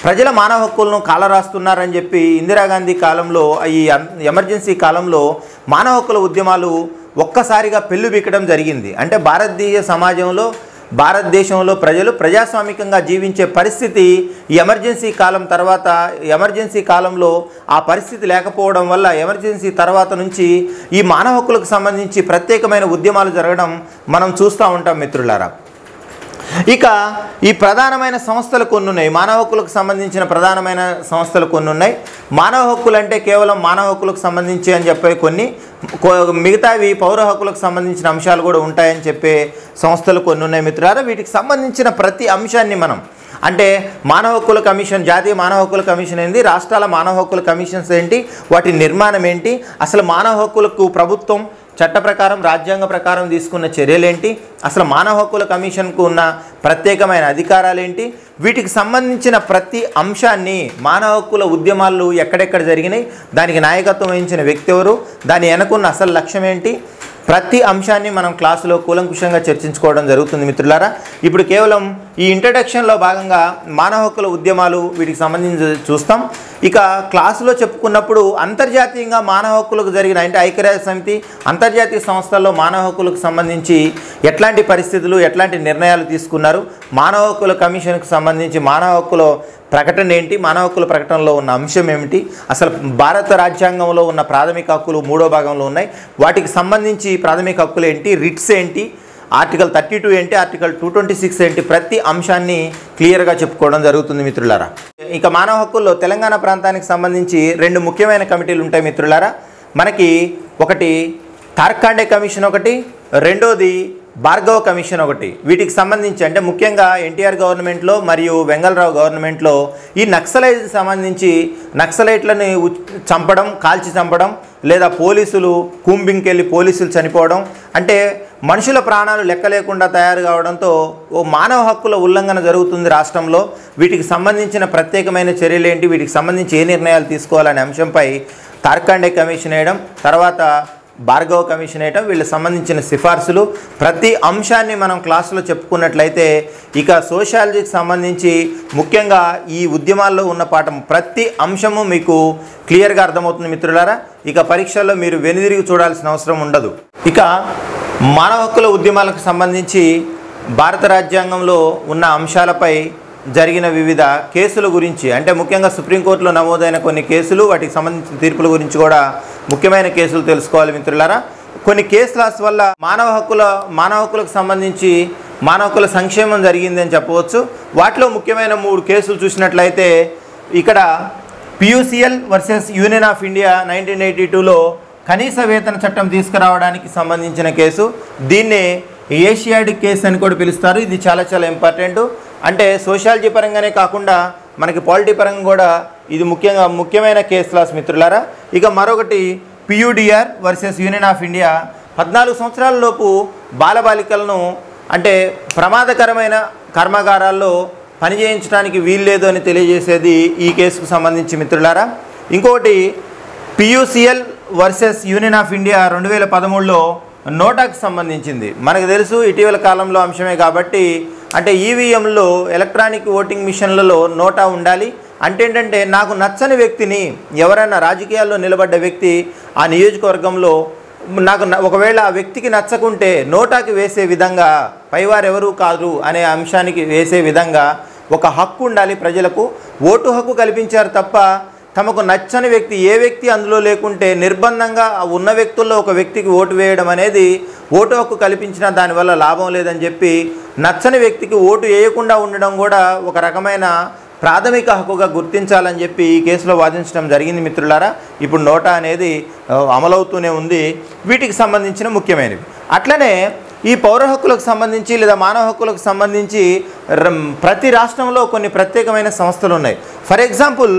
ప్రజల మానవ హక్కులను కాలరాస్తున్నారని చెప్పి ఇందిరాగాంధీ కాలంలో ఈ అన్- ఎమర్జెన్సీ కాలంలో మానవ హక్కుల ఉద్యమాలు ఒక్కసారిగా పెళ్ళుబిక్కడం జరిగింది అంటే భారతీయ సమాజంలో భారతదేశంలో ప్రజలు ప్రజాస్వామికంగా జీవించే పరిస్థితి ఈ ఎమర్జెన్సీ కాలం తర్వాత ఎమర్జెన్సీ కాలంలో ఆ పరిస్థితి లేకపోవడం వల్ల ఎమర్జెన్సీ తర్వాత నుంచి ఈ మానవ హక్కులకు సంబంధించి ప్రత్యేకమైన ఉద్యమాలు జరగడం మనం చూస్తూ ఉంటాం మిత్రులారా ఇక ఈ ప్రధానమైన సంస్థలు కొన్ని ఉన్నాయి మానవ హక్కులకు సంబంధించిన ప్రధానమైన సంస్థలు కొన్ని ఉన్నాయి మానవ హక్కులు అంటే కేవలం మానవ హక్కులకు సంబంధించి అని చెప్పే కొన్ని కొ- మిగతావి పౌర హక్కులకు సంబంధించిన అంశాలు కూడా ఉంటాయని చెప్పే సంస్థలు కొన్ని ఉన్నాయి మిత్రులారా వీటికి సంబంధించిన ప్రతి అంశాన్ని మనం అంటే మానవ హక్కుల కమిషన్ జాతీయ మానవ హక్కుల కమిషన్ ఏంటి రాష్ట్రాల మానవ హక్కుల కమిషన్స్ ఏంటి వాటి నిర్మాణం ఏంటి అసలు మానవ హక్కులకు ప్రభుత్వం చట్ట ప్రకారం రాజ్యాంగ ప్రకారం తీసుకున్న చర్యలేంటి అసలు మానవ హక్కుల కమిషన్కు ఉన్న ప్రత్యేకమైన అధికారాలేంటి వీటికి సంబంధించిన ప్రతి అంశాన్ని మానవ హక్కుల ఉద్యమాలు ఎక్కడెక్కడ జరిగినాయి దానికి నాయకత్వం వహించిన వ్యక్తి ఎవరు దాని వెనకున్న అసలు లక్ష్యం ఏంటి ప్రతి అంశాన్ని మనం క్లాసులో కూలంకుషంగా చర్చించుకోవడం జరుగుతుంది మిత్రులారా ఇప్పుడు కేవలం ఈ ఇంట్రడక్షన్లో భాగంగా మానవ హక్కుల ఉద్యమాలు వీటికి సంబంధించి చూస్తాం ఇక క్లాసులో చెప్పుకున్నప్పుడు అంతర్జాతీయంగా మానవ హక్కులకు జరిగిన అంటే ఐక్యరాజ్య సమితి అంతర్జాతీయ సంస్థల్లో మానవ హక్కులకు సంబంధించి ఎట్లాంటి పరిస్థితులు ఎట్లాంటి నిర్ణయాలు తీసుకున్నారు మానవ హక్కుల కమిషన్కి సంబంధించి మానవ హక్కుల ప్రకటన ఏంటి మానవ హక్కుల ప్రకటనలో ఉన్న అంశం ఏమిటి అసలు భారత రాజ్యాంగంలో ఉన్న ప్రాథమిక హక్కులు మూడో భాగంలో ఉన్నాయి వాటికి సంబంధించి ప్రాథమిక హక్కులు ఏంటి రిట్స్ ఏంటి ఆర్టికల్ థర్టీ టూ ఏంటి ఆర్టికల్ టూ ట్వంటీ సిక్స్ ఏంటి ప్రతి అంశాన్ని క్లియర్గా చెప్పుకోవడం జరుగుతుంది మిత్రులారా ఇక మానవ హక్కుల్లో తెలంగాణ ప్రాంతానికి సంబంధించి రెండు ముఖ్యమైన కమిటీలు ఉంటాయి మిత్రులారా మనకి ఒకటి తార్కాండే కమిషన్ ఒకటి రెండోది భార్గవ కమిషన్ ఒకటి వీటికి సంబంధించి అంటే ముఖ్యంగా ఎన్టీఆర్ గవర్నమెంట్లో మరియు వెంగళరావు గవర్నమెంట్లో ఈ నక్సలైట్ సంబంధించి నక్సలైట్లని ఉచ్- చంపడం కాల్చి చంపడం లేదా పోలీసులు కూంబింగ్కి వెళ్ళి పోలీసులు చనిపోవడం అంటే మనుషుల ప్రాణాలు లెక్క లేకుండా తయారు కావడంతో ఓ మానవ హక్కుల ఉల్లంఘన జరుగుతుంది రాష్ట్రంలో వీటికి సంబంధించిన ప్రత్యేకమైన చర్యలు ఏంటి వీటికి సంబంధించి ఏ నిర్ణయాలు తీసుకోవాలనే అంశంపై తార్కాండే కమిషన్ వేయడం తర్వాత భార్గవ కమిషన్ వేయటం వీళ్ళకి సంబంధించిన సిఫార్సులు ప్రతి అంశాన్ని మనం క్లాసులో చెప్పుకున్నట్లయితే ఇక సోషాలజీకి సంబంధించి ముఖ్యంగా ఈ ఉద్యమాల్లో ఉన్న పాఠం ప్రతి అంశము మీకు క్లియర్గా అర్థమవుతుంది మిత్రులారా ఇక పరీక్షల్లో మీరు వెనుదిరిగి చూడాల్సిన అవసరం ఉండదు ఇక మానవ హక్కుల ఉద్యమాలకు సంబంధించి భారత రాజ్యాంగంలో ఉన్న అంశాలపై జరిగిన వివిధ కేసుల గురించి అంటే ముఖ్యంగా సుప్రీంకోర్టులో నమోదైన కొన్ని కేసులు వాటికి సంబంధించిన తీర్పుల గురించి కూడా ముఖ్యమైన కేసులు తెలుసుకోవాలి మిత్రులారా కొన్ని కేసులాస్ వల్ల మానవ హక్కుల మానవ హక్కులకు సంబంధించి మానవ హక్కుల సంక్షేమం జరిగింది అని చెప్పవచ్చు వాటిలో ముఖ్యమైన మూడు కేసులు చూసినట్లయితే ఇక్కడ PUCL versus union of India nineteen eighty టూలో కనీస వేతన చట్టం తీసుకురావడానికి సంబంధించిన కేసు దీన్ని ఏషియాడిక్ కేసు అని కూడా పిలుస్తారు ఇది చాలా చాలా ఇంపార్టెంట్ అంటే సోషాలజీ పరంగానే కాకుండా మనకి పాలిటీ పరంగా కూడా ఇది ముఖ్యంగా ముఖ్యమైన కేసు లాస్ మిత్రులారా ఇక మరొకటి PUDR versus union of India పద్నాలుగు సంవత్సరాల లోపు బాలబాలికలను అంటే ప్రమాదకరమైన కర్మాగారాల్లో పని చేయించడానికి వీల్లేదు అని తెలియజేసేది ఈ కేసుకు సంబంధించి మిత్రులారా ఇంకొకటి PUCL versus union of India రెండు వేల పదమూడులో నోటాకు సంబంధించింది మనకు తెలుసు ఇటీవల కాలంలో అంశమే కాబట్టి అంటే ఈవీఎంలో ఎలక్ట్రానిక్ ఓటింగ్ మిషన్లలో నోటా ఉండాలి అంటే ఏంటంటే నాకు నచ్చని వ్యక్తిని ఎవరైనా రాజకీయాల్లో నిలబడ్డ వ్యక్తి ఆ నియోజకవర్గంలో నాకు న- ఒకవేళ ఆ వ్యక్తికి నచ్చకుంటే నోటాకి వేసే విధంగా పైవారు ఎవరు కాదు అనే అంశానికి వేసే విధంగా ఒక హక్కు ఉండాలి ప్రజలకు ఓటు హక్కు కల్పించారు తప్ప తమకు నచ్చని వ్యక్తి ఏ వ్యక్తి అందులో లేకుంటే నిర్బంధంగా ఆ ఉన్న వ్యక్తుల్లో ఒక వ్యక్తికి ఓటు వేయడం అనేది ఓటు హక్కు కల్పించిన దానివల్ల లాభం లేదని చెప్పి నచ్చని వ్యక్తికి ఓటు వేయకుండా ఉండడం కూడా ఒక రకమైన ప్రాథమిక హక్కుగా గుర్తించాలని చెప్పి ఈ కేసులో వాదించడం జరిగింది మిత్రులారా ఇప్పుడు నోటా అనేది ఆ, అమలవుతూనే ఉంది వీటికి సంబంధించిన ముఖ్యమైనవి అట్లనే ఈ పౌర హక్కులకు సంబంధించి లేదా మానవ హక్కులకు సంబంధించి రం- ప్రతి రాష్ట్రంలో కొన్ని ప్రత్యేకమైన సంస్థలు ఉన్నాయి for example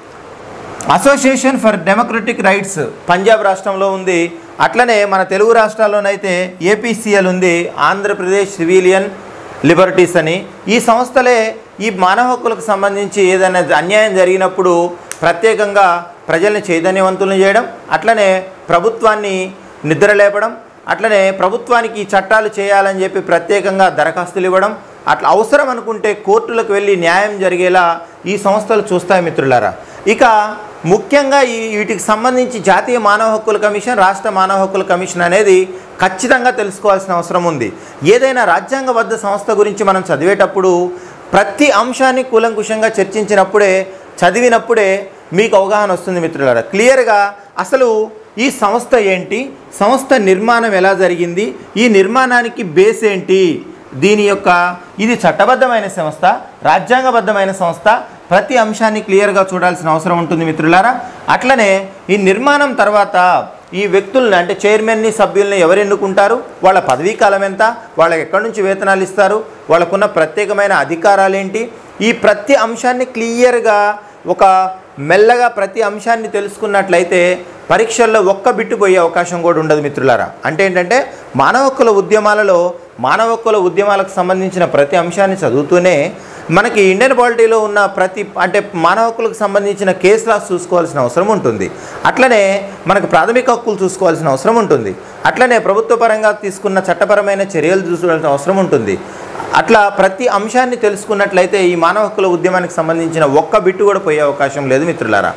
association for democratic rights Punjab రాష్ట్రంలో ఉంది అట్లనే మన తెలుగు రాష్ట్రాల్లోనైతే ఏపీసీఎల్ ఉంది ఆంధ్రప్రదేశ్ సివిలియన్ లిబర్టీస్ అని ఈ సంస్థలే ఈ మానవ హక్కులకు సంబంధించి ఏదైనా అన్యాయం జరిగినప్పుడు ప్రత్యేకంగా ప్రజల్ని చైతన్యవంతులను చేయడం అట్లనే ప్రభుత్వాన్ని నిద్రలేపడం అట్లనే ప్రభుత్వానికి ఈ చట్టాలు చేయాలని చెప్పి ప్రత్యేకంగా దరఖాస్తులు ఇవ్వడం అట్లా అవసరం అనుకుంటే కోర్టులకు వెళ్ళి న్యాయం జరిగేలా ఈ సంస్థలు చూస్తాయి మిత్రులారా ఇక ముఖ్యంగా ఈ వీటికి సంబంధించి జాతీయ మానవ హక్కుల కమిషన్ రాష్ట్ర మానవ హక్కుల కమిషన్ అనేది ఖచ్చితంగా తెలుసుకోవాల్సిన అవసరం ఉంది ఏదైనా రాజ్యాంగబద్ధ సంస్థ గురించి మనం చదివేటప్పుడు ప్రతి అంశాన్ని కూలంకుషంగా చర్చించినప్పుడే చదివినప్పుడే మీకు అవగాహన వస్తుంది మిత్రులారా క్లియర్గా అసలు ఈ సంస్థ ఏంటి సంస్థ నిర్మాణం ఎలా జరిగింది ఈ నిర్మాణానికి బేస్ ఏంటి దీని యొక్క ఇది చట్టబద్ధమైన సంస్థ రాజ్యాంగబద్ధమైన సంస్థ ప్రతి అంశాన్ని క్లియర్గా చూడాల్సిన అవసరం ఉంటుంది మిత్రులారా అట్లనే ఈ నిర్మాణం తర్వాత ఈ వ్యక్తుల్ని అంటే చైర్మన్ని సభ్యుల్ని ఎవరు ఎన్నుకుంటారు వాళ్ళ పదవీ కాలం ఎంత వాళ్ళకి ఎక్కడి నుంచి వేతనాలు ఇస్తారు వాళ్ళకున్న ప్రత్యేకమైన అధికారాలు ఏంటి ఈ ప్రతి అంశాన్ని క్లియర్గా ఒక మెల్లగా ప్రతి అంశాన్ని తెలుసుకున్నట్లయితే పరీక్షల్లో ఒక్క బిట్టు పోయే అవకాశం కూడా ఉండదు మిత్రులారా అంటే ఏంటంటే మానవ హక్కుల ఉద్యమాలలో మానవ హక్కుల ఉద్యమాలకు సంబంధించిన ప్రతి అంశాన్ని చదువుతూనే మనకి ఇండియన్ పాలిటీలో ఉన్న ప్రతి అంటే మానవ హక్కులకు సంబంధించిన కేసు లాస్ చూసుకోవాల్సిన అవసరం ఉంటుంది అట్లనే మనకు ప్రాథమిక హక్కులు చూసుకోవాల్సిన అవసరం ఉంటుంది అట్లనే ప్రభుత్వ పరంగా తీసుకున్న చట్టపరమైన చర్యలు చూసుకోవాల్సిన అవసరం ఉంటుంది అట్లా ప్రతి అంశాన్ని తెలుసుకున్నట్లయితే ఈ మానవ హక్కుల ఉద్యమానికి సంబంధించిన ఒక్క బిట్టు కూడా పోయే అవకాశం లేదు మిత్రులారా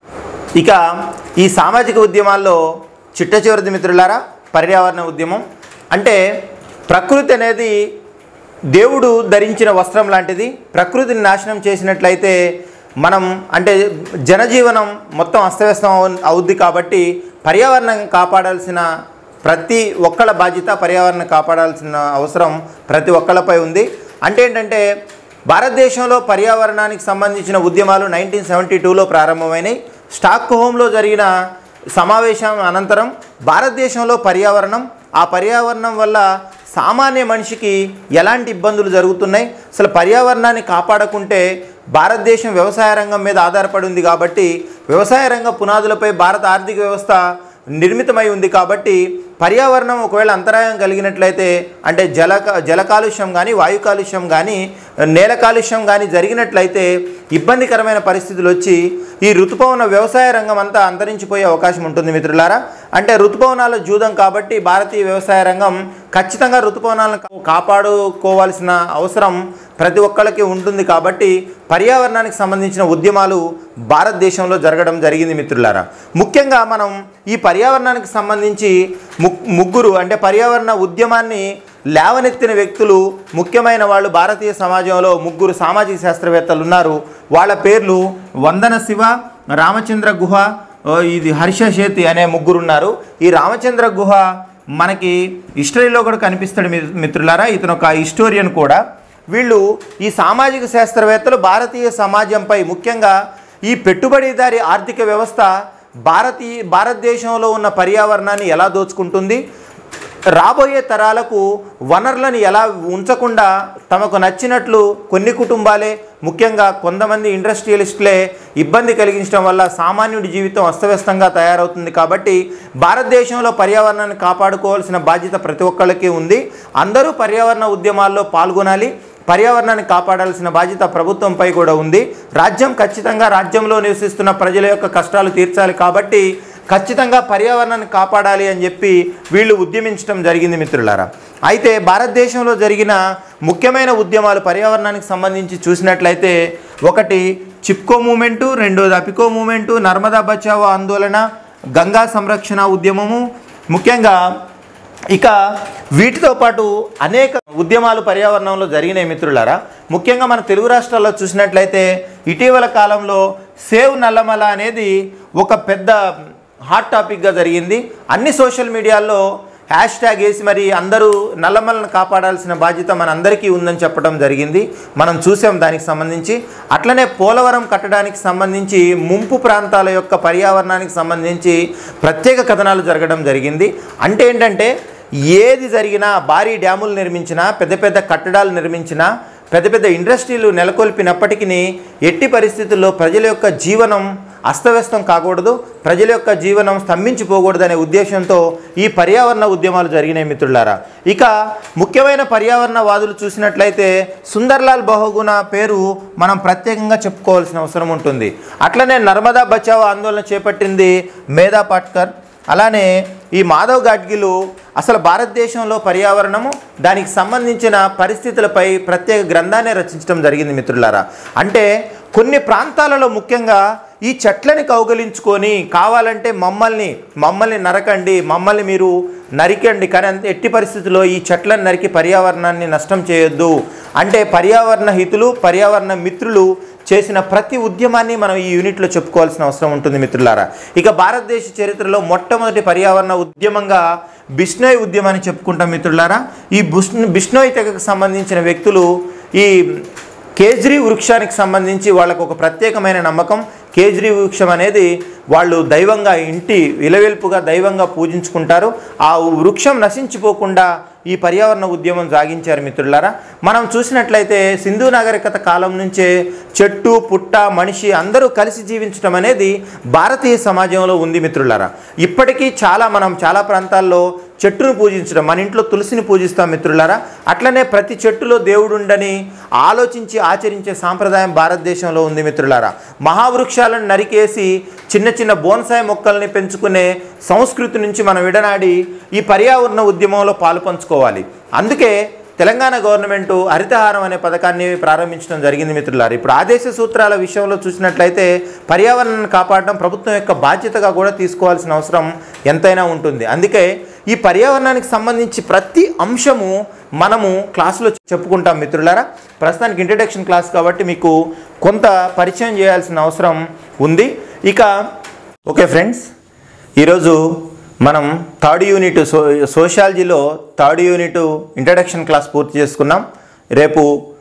ఇక ఈ సామాజిక ఉద్యమాల్లో చిట్ట చివరిది మిత్రులారా పర్యావరణ ఉద్యమం అంటే ప్రకృతి అనేది దేవుడు ధరించిన వస్త్రం లాంటిది ప్రకృతిని నాశనం చేసినట్లయితే మనం అంటే జనజీవనం మొత్తం అస్తవ్యస్తం అవు- అవుద్ది కాబట్టి పర్యావరణం కాపాడాల్సిన ప్రతి ఒక్కళ్ళ బాధ్యత పర్యావరణం కాపాడాల్సిన అవసరం ప్రతి ఒక్కళ్ళపై ఉంది అంటే ఏంటంటే భారతదేశంలో పర్యావరణానికి సంబంధించిన ఉద్యమాలు నైన్టీన్ సెవెంటీ టూలో ప్రారంభమైనాయి స్టాక్ హోమ్లో జరిగిన సమావేశం అనంతరం భారతదేశంలో పర్యావరణం ఆ పర్యావరణం వల్ల సామాన్య మనిషికి ఎలాంటి ఇబ్బందులు జరుగుతున్నాయి అసలు పర్యావరణాన్ని కాపాడకుంటే భారతదేశం వ్యవసాయ రంగం మీద ఆధారపడి ఉంది కాబట్టి వ్యవసాయ రంగ పునాదులపై భారత ఆర్థిక వ్యవస్థ నిర్మితమై ఉంది కాబట్టి పర్యావరణం ఒకవేళ అంతరాయం కలిగినట్లయితే అంటే జల జల కాలుష్యం కానీ వాయు కాలుష్యం కానీ నేల కాలుష్యం కానీ జరిగినట్లయితే ఇబ్బందికరమైన పరిస్థితులు వచ్చి ఈ ఋతుపవన వ్యవసాయ రంగం అంతా అంతరించిపోయే అవకాశం ఉంటుంది మిత్రులారా అంటే ఋతుపవనాల జూదం కాబట్టి భారతీయ వ్యవసాయ రంగం ఖచ్చితంగా ఋతుపవనాలను కా- కాపాడుకోవాల్సిన అవసరం ప్రతి ఒక్కళ్ళకి ఉంటుంది కాబట్టి పర్యావరణానికి సంబంధించిన ఉద్యమాలు భారతదేశంలో జరగడం జరిగింది మిత్రులారా ముఖ్యంగా మనం ఈ పర్యావరణానికి సంబంధించి ము- ముగ్గురు అంటే పర్యావరణ ఉద్యమాన్ని లేవనెత్తిన వ్యక్తులు ముఖ్యమైన వాళ్ళు భారతీయ సమాజంలో ముగ్గురు సామాజిక శాస్త్రవేత్తలు ఉన్నారు వాళ్ళ పేర్లు వందన శివ రామచంద్ర గుహ ఓ, ఇది హర్ష శేతి అనే ముగ్గురు ఉన్నారు ఈ రామచంద్ర గుహ మనకి హిస్టరీలో కూడా కనిపిస్తాడు మీ- మిత్రులారా ఇతను ఒక హిస్టోరియన్ కూడా వీళ్ళు ఈ సామాజిక శాస్త్రవేత్తలు భారతీయ సమాజంపై ముఖ్యంగా ఈ పెట్టుబడిదారి ఆర్థిక వ్యవస్థ భారతీయ భారతదేశంలో ఉన్న పర్యావరణాన్ని ఎలా దోచుకుంటుంది రాబోయే తరాలకు వనరులను ఎలా ఉంచకుండా తమకు నచ్చినట్లు కొన్ని కుటుంబాలే ముఖ్యంగా కొంతమంది ఇండస్ట్రియలిస్టులే ఇబ్బంది కలిగించడం వల్ల సామాన్యుడి జీవితం అస్తవ్యస్తంగా తయారవుతుంది కాబట్టి భారతదేశంలో పర్యావరణాన్ని కాపాడుకోవాల్సిన బాధ్యత ప్రతి ఒక్కళ్ళకి ఉంది అందరూ పర్యావరణ ఉద్యమాల్లో పాల్గొనాలి పర్యావరణాన్ని కాపాడాల్సిన బాధ్యత ప్రభుత్వంపై కూడా ఉంది రాజ్యం ఖచ్చితంగా రాజ్యంలో నివసిస్తున్న ప్రజల యొక్క కష్టాలు తీర్చాలి కాబట్టి ఖచ్చితంగా పర్యావరణాన్ని కాపాడాలి అని చెప్పి వీళ్ళు ఉద్యమించడం జరిగింది మిత్రులారా అయితే భారతదేశంలో జరిగిన ముఖ్యమైన ఉద్యమాలు పర్యావరణానికి సంబంధించి చూసినట్లయితే ఒకటి చిప్కో మూమెంటు రెండోది అపికో మూమెంటు నర్మదా బచావో ఆందోళన గంగా సంరక్షణ ఉద్యమము ముఖ్యంగా ఇక వీటితో పాటు అనేక ఉద్యమాలు పర్యావరణంలో జరిగినాయి మిత్రులారా ముఖ్యంగా మన తెలుగు రాష్ట్రాల్లో చూసినట్లయితే ఇటీవల కాలంలో సేవ్ నల్లమల అనేది ఒక పెద్ద హాట్ టాపిక్గా జరిగింది అన్ని సోషల్ మీడియాల్లో హ్యాష్ ట్యాగ్ వేసి మరి అందరూ నల్లమలను కాపాడాల్సిన బాధ్యత మనందరికీ ఉందని చెప్పడం జరిగింది మనం చూసాం దానికి సంబంధించి అట్లనే పోలవరం కట్టడానికి సంబంధించి ముంపు ప్రాంతాల యొక్క పర్యావరణానికి సంబంధించి ప్రత్యేక కథనాలు జరగడం జరిగింది అంటే ఏంటంటే ఏది జరిగినా భారీ డ్యాములు నిర్మించినా పెద్ద పెద్ద కట్టడాలు నిర్మించినా పెద్ద పెద్ద ఇండస్ట్రీలు నెలకొల్పినప్పటికీ ఎట్టి పరిస్థితుల్లో ప్రజల యొక్క జీవనం అస్తవ్యస్తం కాకూడదు ప్రజల యొక్క జీవనం స్తంభించిపోకూడదు అనే ఉద్దేశంతో ఈ పర్యావరణ ఉద్యమాలు జరిగినాయి మిత్రులారా ఇక ముఖ్యమైన పర్యావరణవాదులు చూసినట్లయితే సుందర్లాల్ బహుగుణ పేరు మనం ప్రత్యేకంగా చెప్పుకోవాల్సిన అవసరం ఉంటుంది అట్లనే నర్మదా బచావో ఆందోళన చేపట్టింది మేధా పాట్కర్ అలానే ఈ మాధవ్ గాడ్గిలు అసలు భారతదేశంలో పర్యావరణము దానికి సంబంధించిన పరిస్థితులపై ప్రత్యేక గ్రంథాన్ని రచించడం జరిగింది మిత్రులారా అంటే కొన్ని ప్రాంతాలలో ముఖ్యంగా ఈ చెట్లని కౌగలించుకొని కావాలంటే మమ్మల్ని మమ్మల్ని నరకండి మమ్మల్ని మీరు నరికండి కానీ అంత ఎట్టి పరిస్థితుల్లో ఈ చెట్లను నరికి పర్యావరణాన్ని నష్టం చేయొద్దు అంటే పర్యావరణ హితులు పర్యావరణ మిత్రులు చేసిన ప్రతి ఉద్యమాన్ని మనం ఈ యూనిట్లో చెప్పుకోవాల్సిన అవసరం ఉంటుంది మిత్రులారా ఇక భారతదేశ చరిత్రలో మొట్టమొదటి పర్యావరణ ఉద్యమంగా బిష్నోయ్ ఉద్యమాన్ని చెప్పుకుంటాం మిత్రులారా ఈ బుష్ బిష్నోయ్ తెగకు సంబంధించిన వ్యక్తులు ఈ కేజ్రీ వృక్షానికి సంబంధించి వాళ్ళకు ఒక ప్రత్యేకమైన నమ్మకం కేజ్రీ వృక్షం అనేది వాళ్ళు దైవంగా ఇంటి విలవెల్పుగా దైవంగా పూజించుకుంటారు ఆ వృక్షం నశించిపోకుండా ఈ పర్యావరణ ఉద్యమం సాగించారు మిత్రులారా మనం చూసినట్లయితే సింధు నాగరికత కాలం నుంచే చెట్టు పుట్ట మనిషి అందరూ కలిసి జీవించడం అనేది భారతీయ సమాజంలో ఉంది మిత్రులారా ఇప్పటికీ చాలా మనం చాలా ప్రాంతాల్లో చెట్టును పూజించడం మన ఇంట్లో తులసిని పూజిస్తాం మిత్రులారా అట్లనే ప్రతి చెట్టులో దేవుడు ఉండని ఆలోచించి ఆచరించే సాంప్రదాయం భారతదేశంలో ఉంది మిత్రులారా మహావృక్షాలను నరికేసి చిన్న చిన్న బోన్సాయి మొక్కల్ని పెంచుకునే సంస్కృతి నుంచి మనం విడనాడి ఈ పర్యావరణ ఉద్యమంలో పాలు పంచుకోవాలి అందుకే తెలంగాణ గవర్నమెంట్ హరితహారం అనే పథకాన్ని ప్రారంభించడం జరిగింది మిత్రులారు ఇప్పుడు ఆదేశ సూత్రాల విషయంలో చూసినట్లయితే పర్యావరణాన్ని కాపాడడం ప్రభుత్వం యొక్క బాధ్యతగా కూడా తీసుకోవాల్సిన అవసరం ఎంతైనా ఉంటుంది అందుకే ఈ పర్యావరణానికి సంబంధించి ప్రతి అంశము మనము క్లాసులో చెప్పుకుంటాం మిత్రులారా ప్రస్తుతానికి ఇంట్రడక్షన్ క్లాస్ కాబట్టి మీకు కొంత పరిచయం చేయాల్సిన అవసరం ఉంది ఇక ఓకే ఫ్రెండ్స్ ఈరోజు మనం థర్డ్ యూనిట్ సో సోషాలజీలో థర్డ్ యూనిట్ ఇంట్రడక్షన్ క్లాస్ పూర్తి చేసుకున్నాం రేపు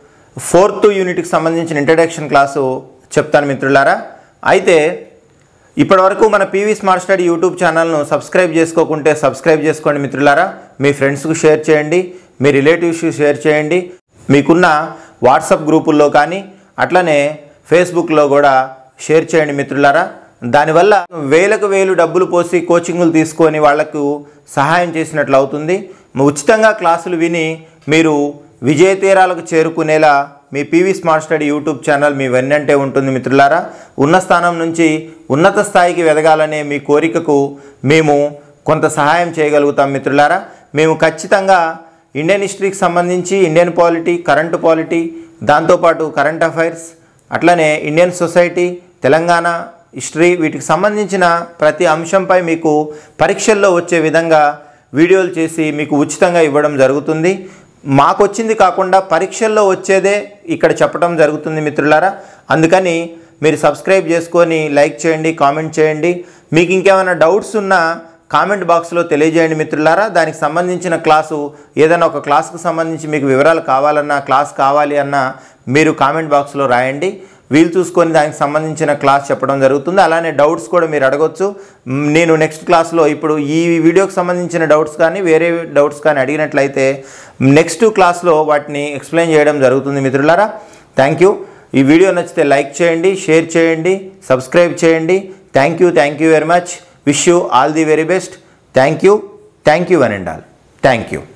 ఫోర్త్ యూనిట్కి సంబంధించిన ఇంట్రడక్షన్ క్లాసు చెప్తాను మిత్రులారా అయితే ఇప్పటివరకు మన పీవీ స్మార్ట్ స్టడీ యూట్యూబ్ ఛానల్ను సబ్స్క్రైబ్ చేసుకోకుంటే సబ్స్క్రైబ్ చేసుకోండి మిత్రులారా మీ ఫ్రెండ్స్కు షేర్ చేయండి మీ రిలేటివ్స్కి షేర్ చేయండి మీకున్న వాట్సాప్ గ్రూపుల్లో కానీ అట్లనే ఫేస్బుక్లో కూడా షేర్ చేయండి మిత్రులారా దానివల్ల వేలకు వేలు డబ్బులు పోసి కోచింగులు తీసుకొని వాళ్లకు సహాయం చేసినట్లు అవుతుంది ఉచితంగా క్లాసులు విని మీరు విజయ తీరాలకు చేరుకునేలా మీ PV smart study YouTube channel మీ వెన్నంటే ఉంటుంది మిత్రులారా ఉన్న స్థానం నుంచి ఉన్నత స్థాయికి ఎదగాలనే మీ కోరికకు మేము కొంత సహాయం చేయగలుగుతాం మిత్రులారా మేము ఖచ్చితంగా ఇండియన్ హిస్టరీకి సంబంధించి ఇండియన్ పాలిటీ కరెంటు పాలిటీ దాంతోపాటు కరెంట్ అఫైర్స్ అట్లనే ఇండియన్ సొసైటీ తెలంగాణ హిస్టరీ వీటికి సంబంధించిన ప్రతి అంశంపై మీకు పరీక్షల్లో వచ్చే విధంగా వీడియోలు చేసి మీకు ఉచితంగా ఇవ్వడం జరుగుతుంది మాకు వచ్చింది కాకుండా పరీక్షల్లో వచ్చేదే ఇక్కడ చెప్పడం జరుగుతుంది మిత్రులారా అందుకని మీరు సబ్స్క్రైబ్ చేసుకొని లైక్ చేయండి కామెంట్ చేయండి మీకు ఇంకేమైనా డౌట్స్ ఉన్నా కామెంట్ బాక్స్లో తెలియజేయండి మిత్రులారా దానికి సంబంధించిన క్లాసు ఏదైనా ఒక క్లాస్కు సంబంధించి మీకు వివరాలు కావాలన్నా క్లాస్ కావాలి అన్నా మీరు కామెంట్ బాక్స్లో రాయండి వీలు చూసుకొని దానికి సంబంధించిన క్లాస్ చెప్పడం జరుగుతుంది అలానే డౌట్స్ కూడా మీరు అడగొచ్చు మ్, నేను నెక్స్ట్ క్లాస్లో ఇప్పుడు ఈ వీడియోకి సంబంధించిన డౌట్స్ కానీ వేరే డౌట్స్ కానీ అడిగినట్లయితే నెక్స్ట్ క్లాస్లో వాటిని ఎక్స్ప్లెయిన్ చేయడం జరుగుతుంది మిత్రులారా థ్యాంక్ యూ ఈ వీడియో నచ్చితే లైక్ చేయండి షేర్ చేయండి సబ్స్క్రైబ్ చేయండి thank you thank you very much wish you all the very best thank you thank you one and all thank you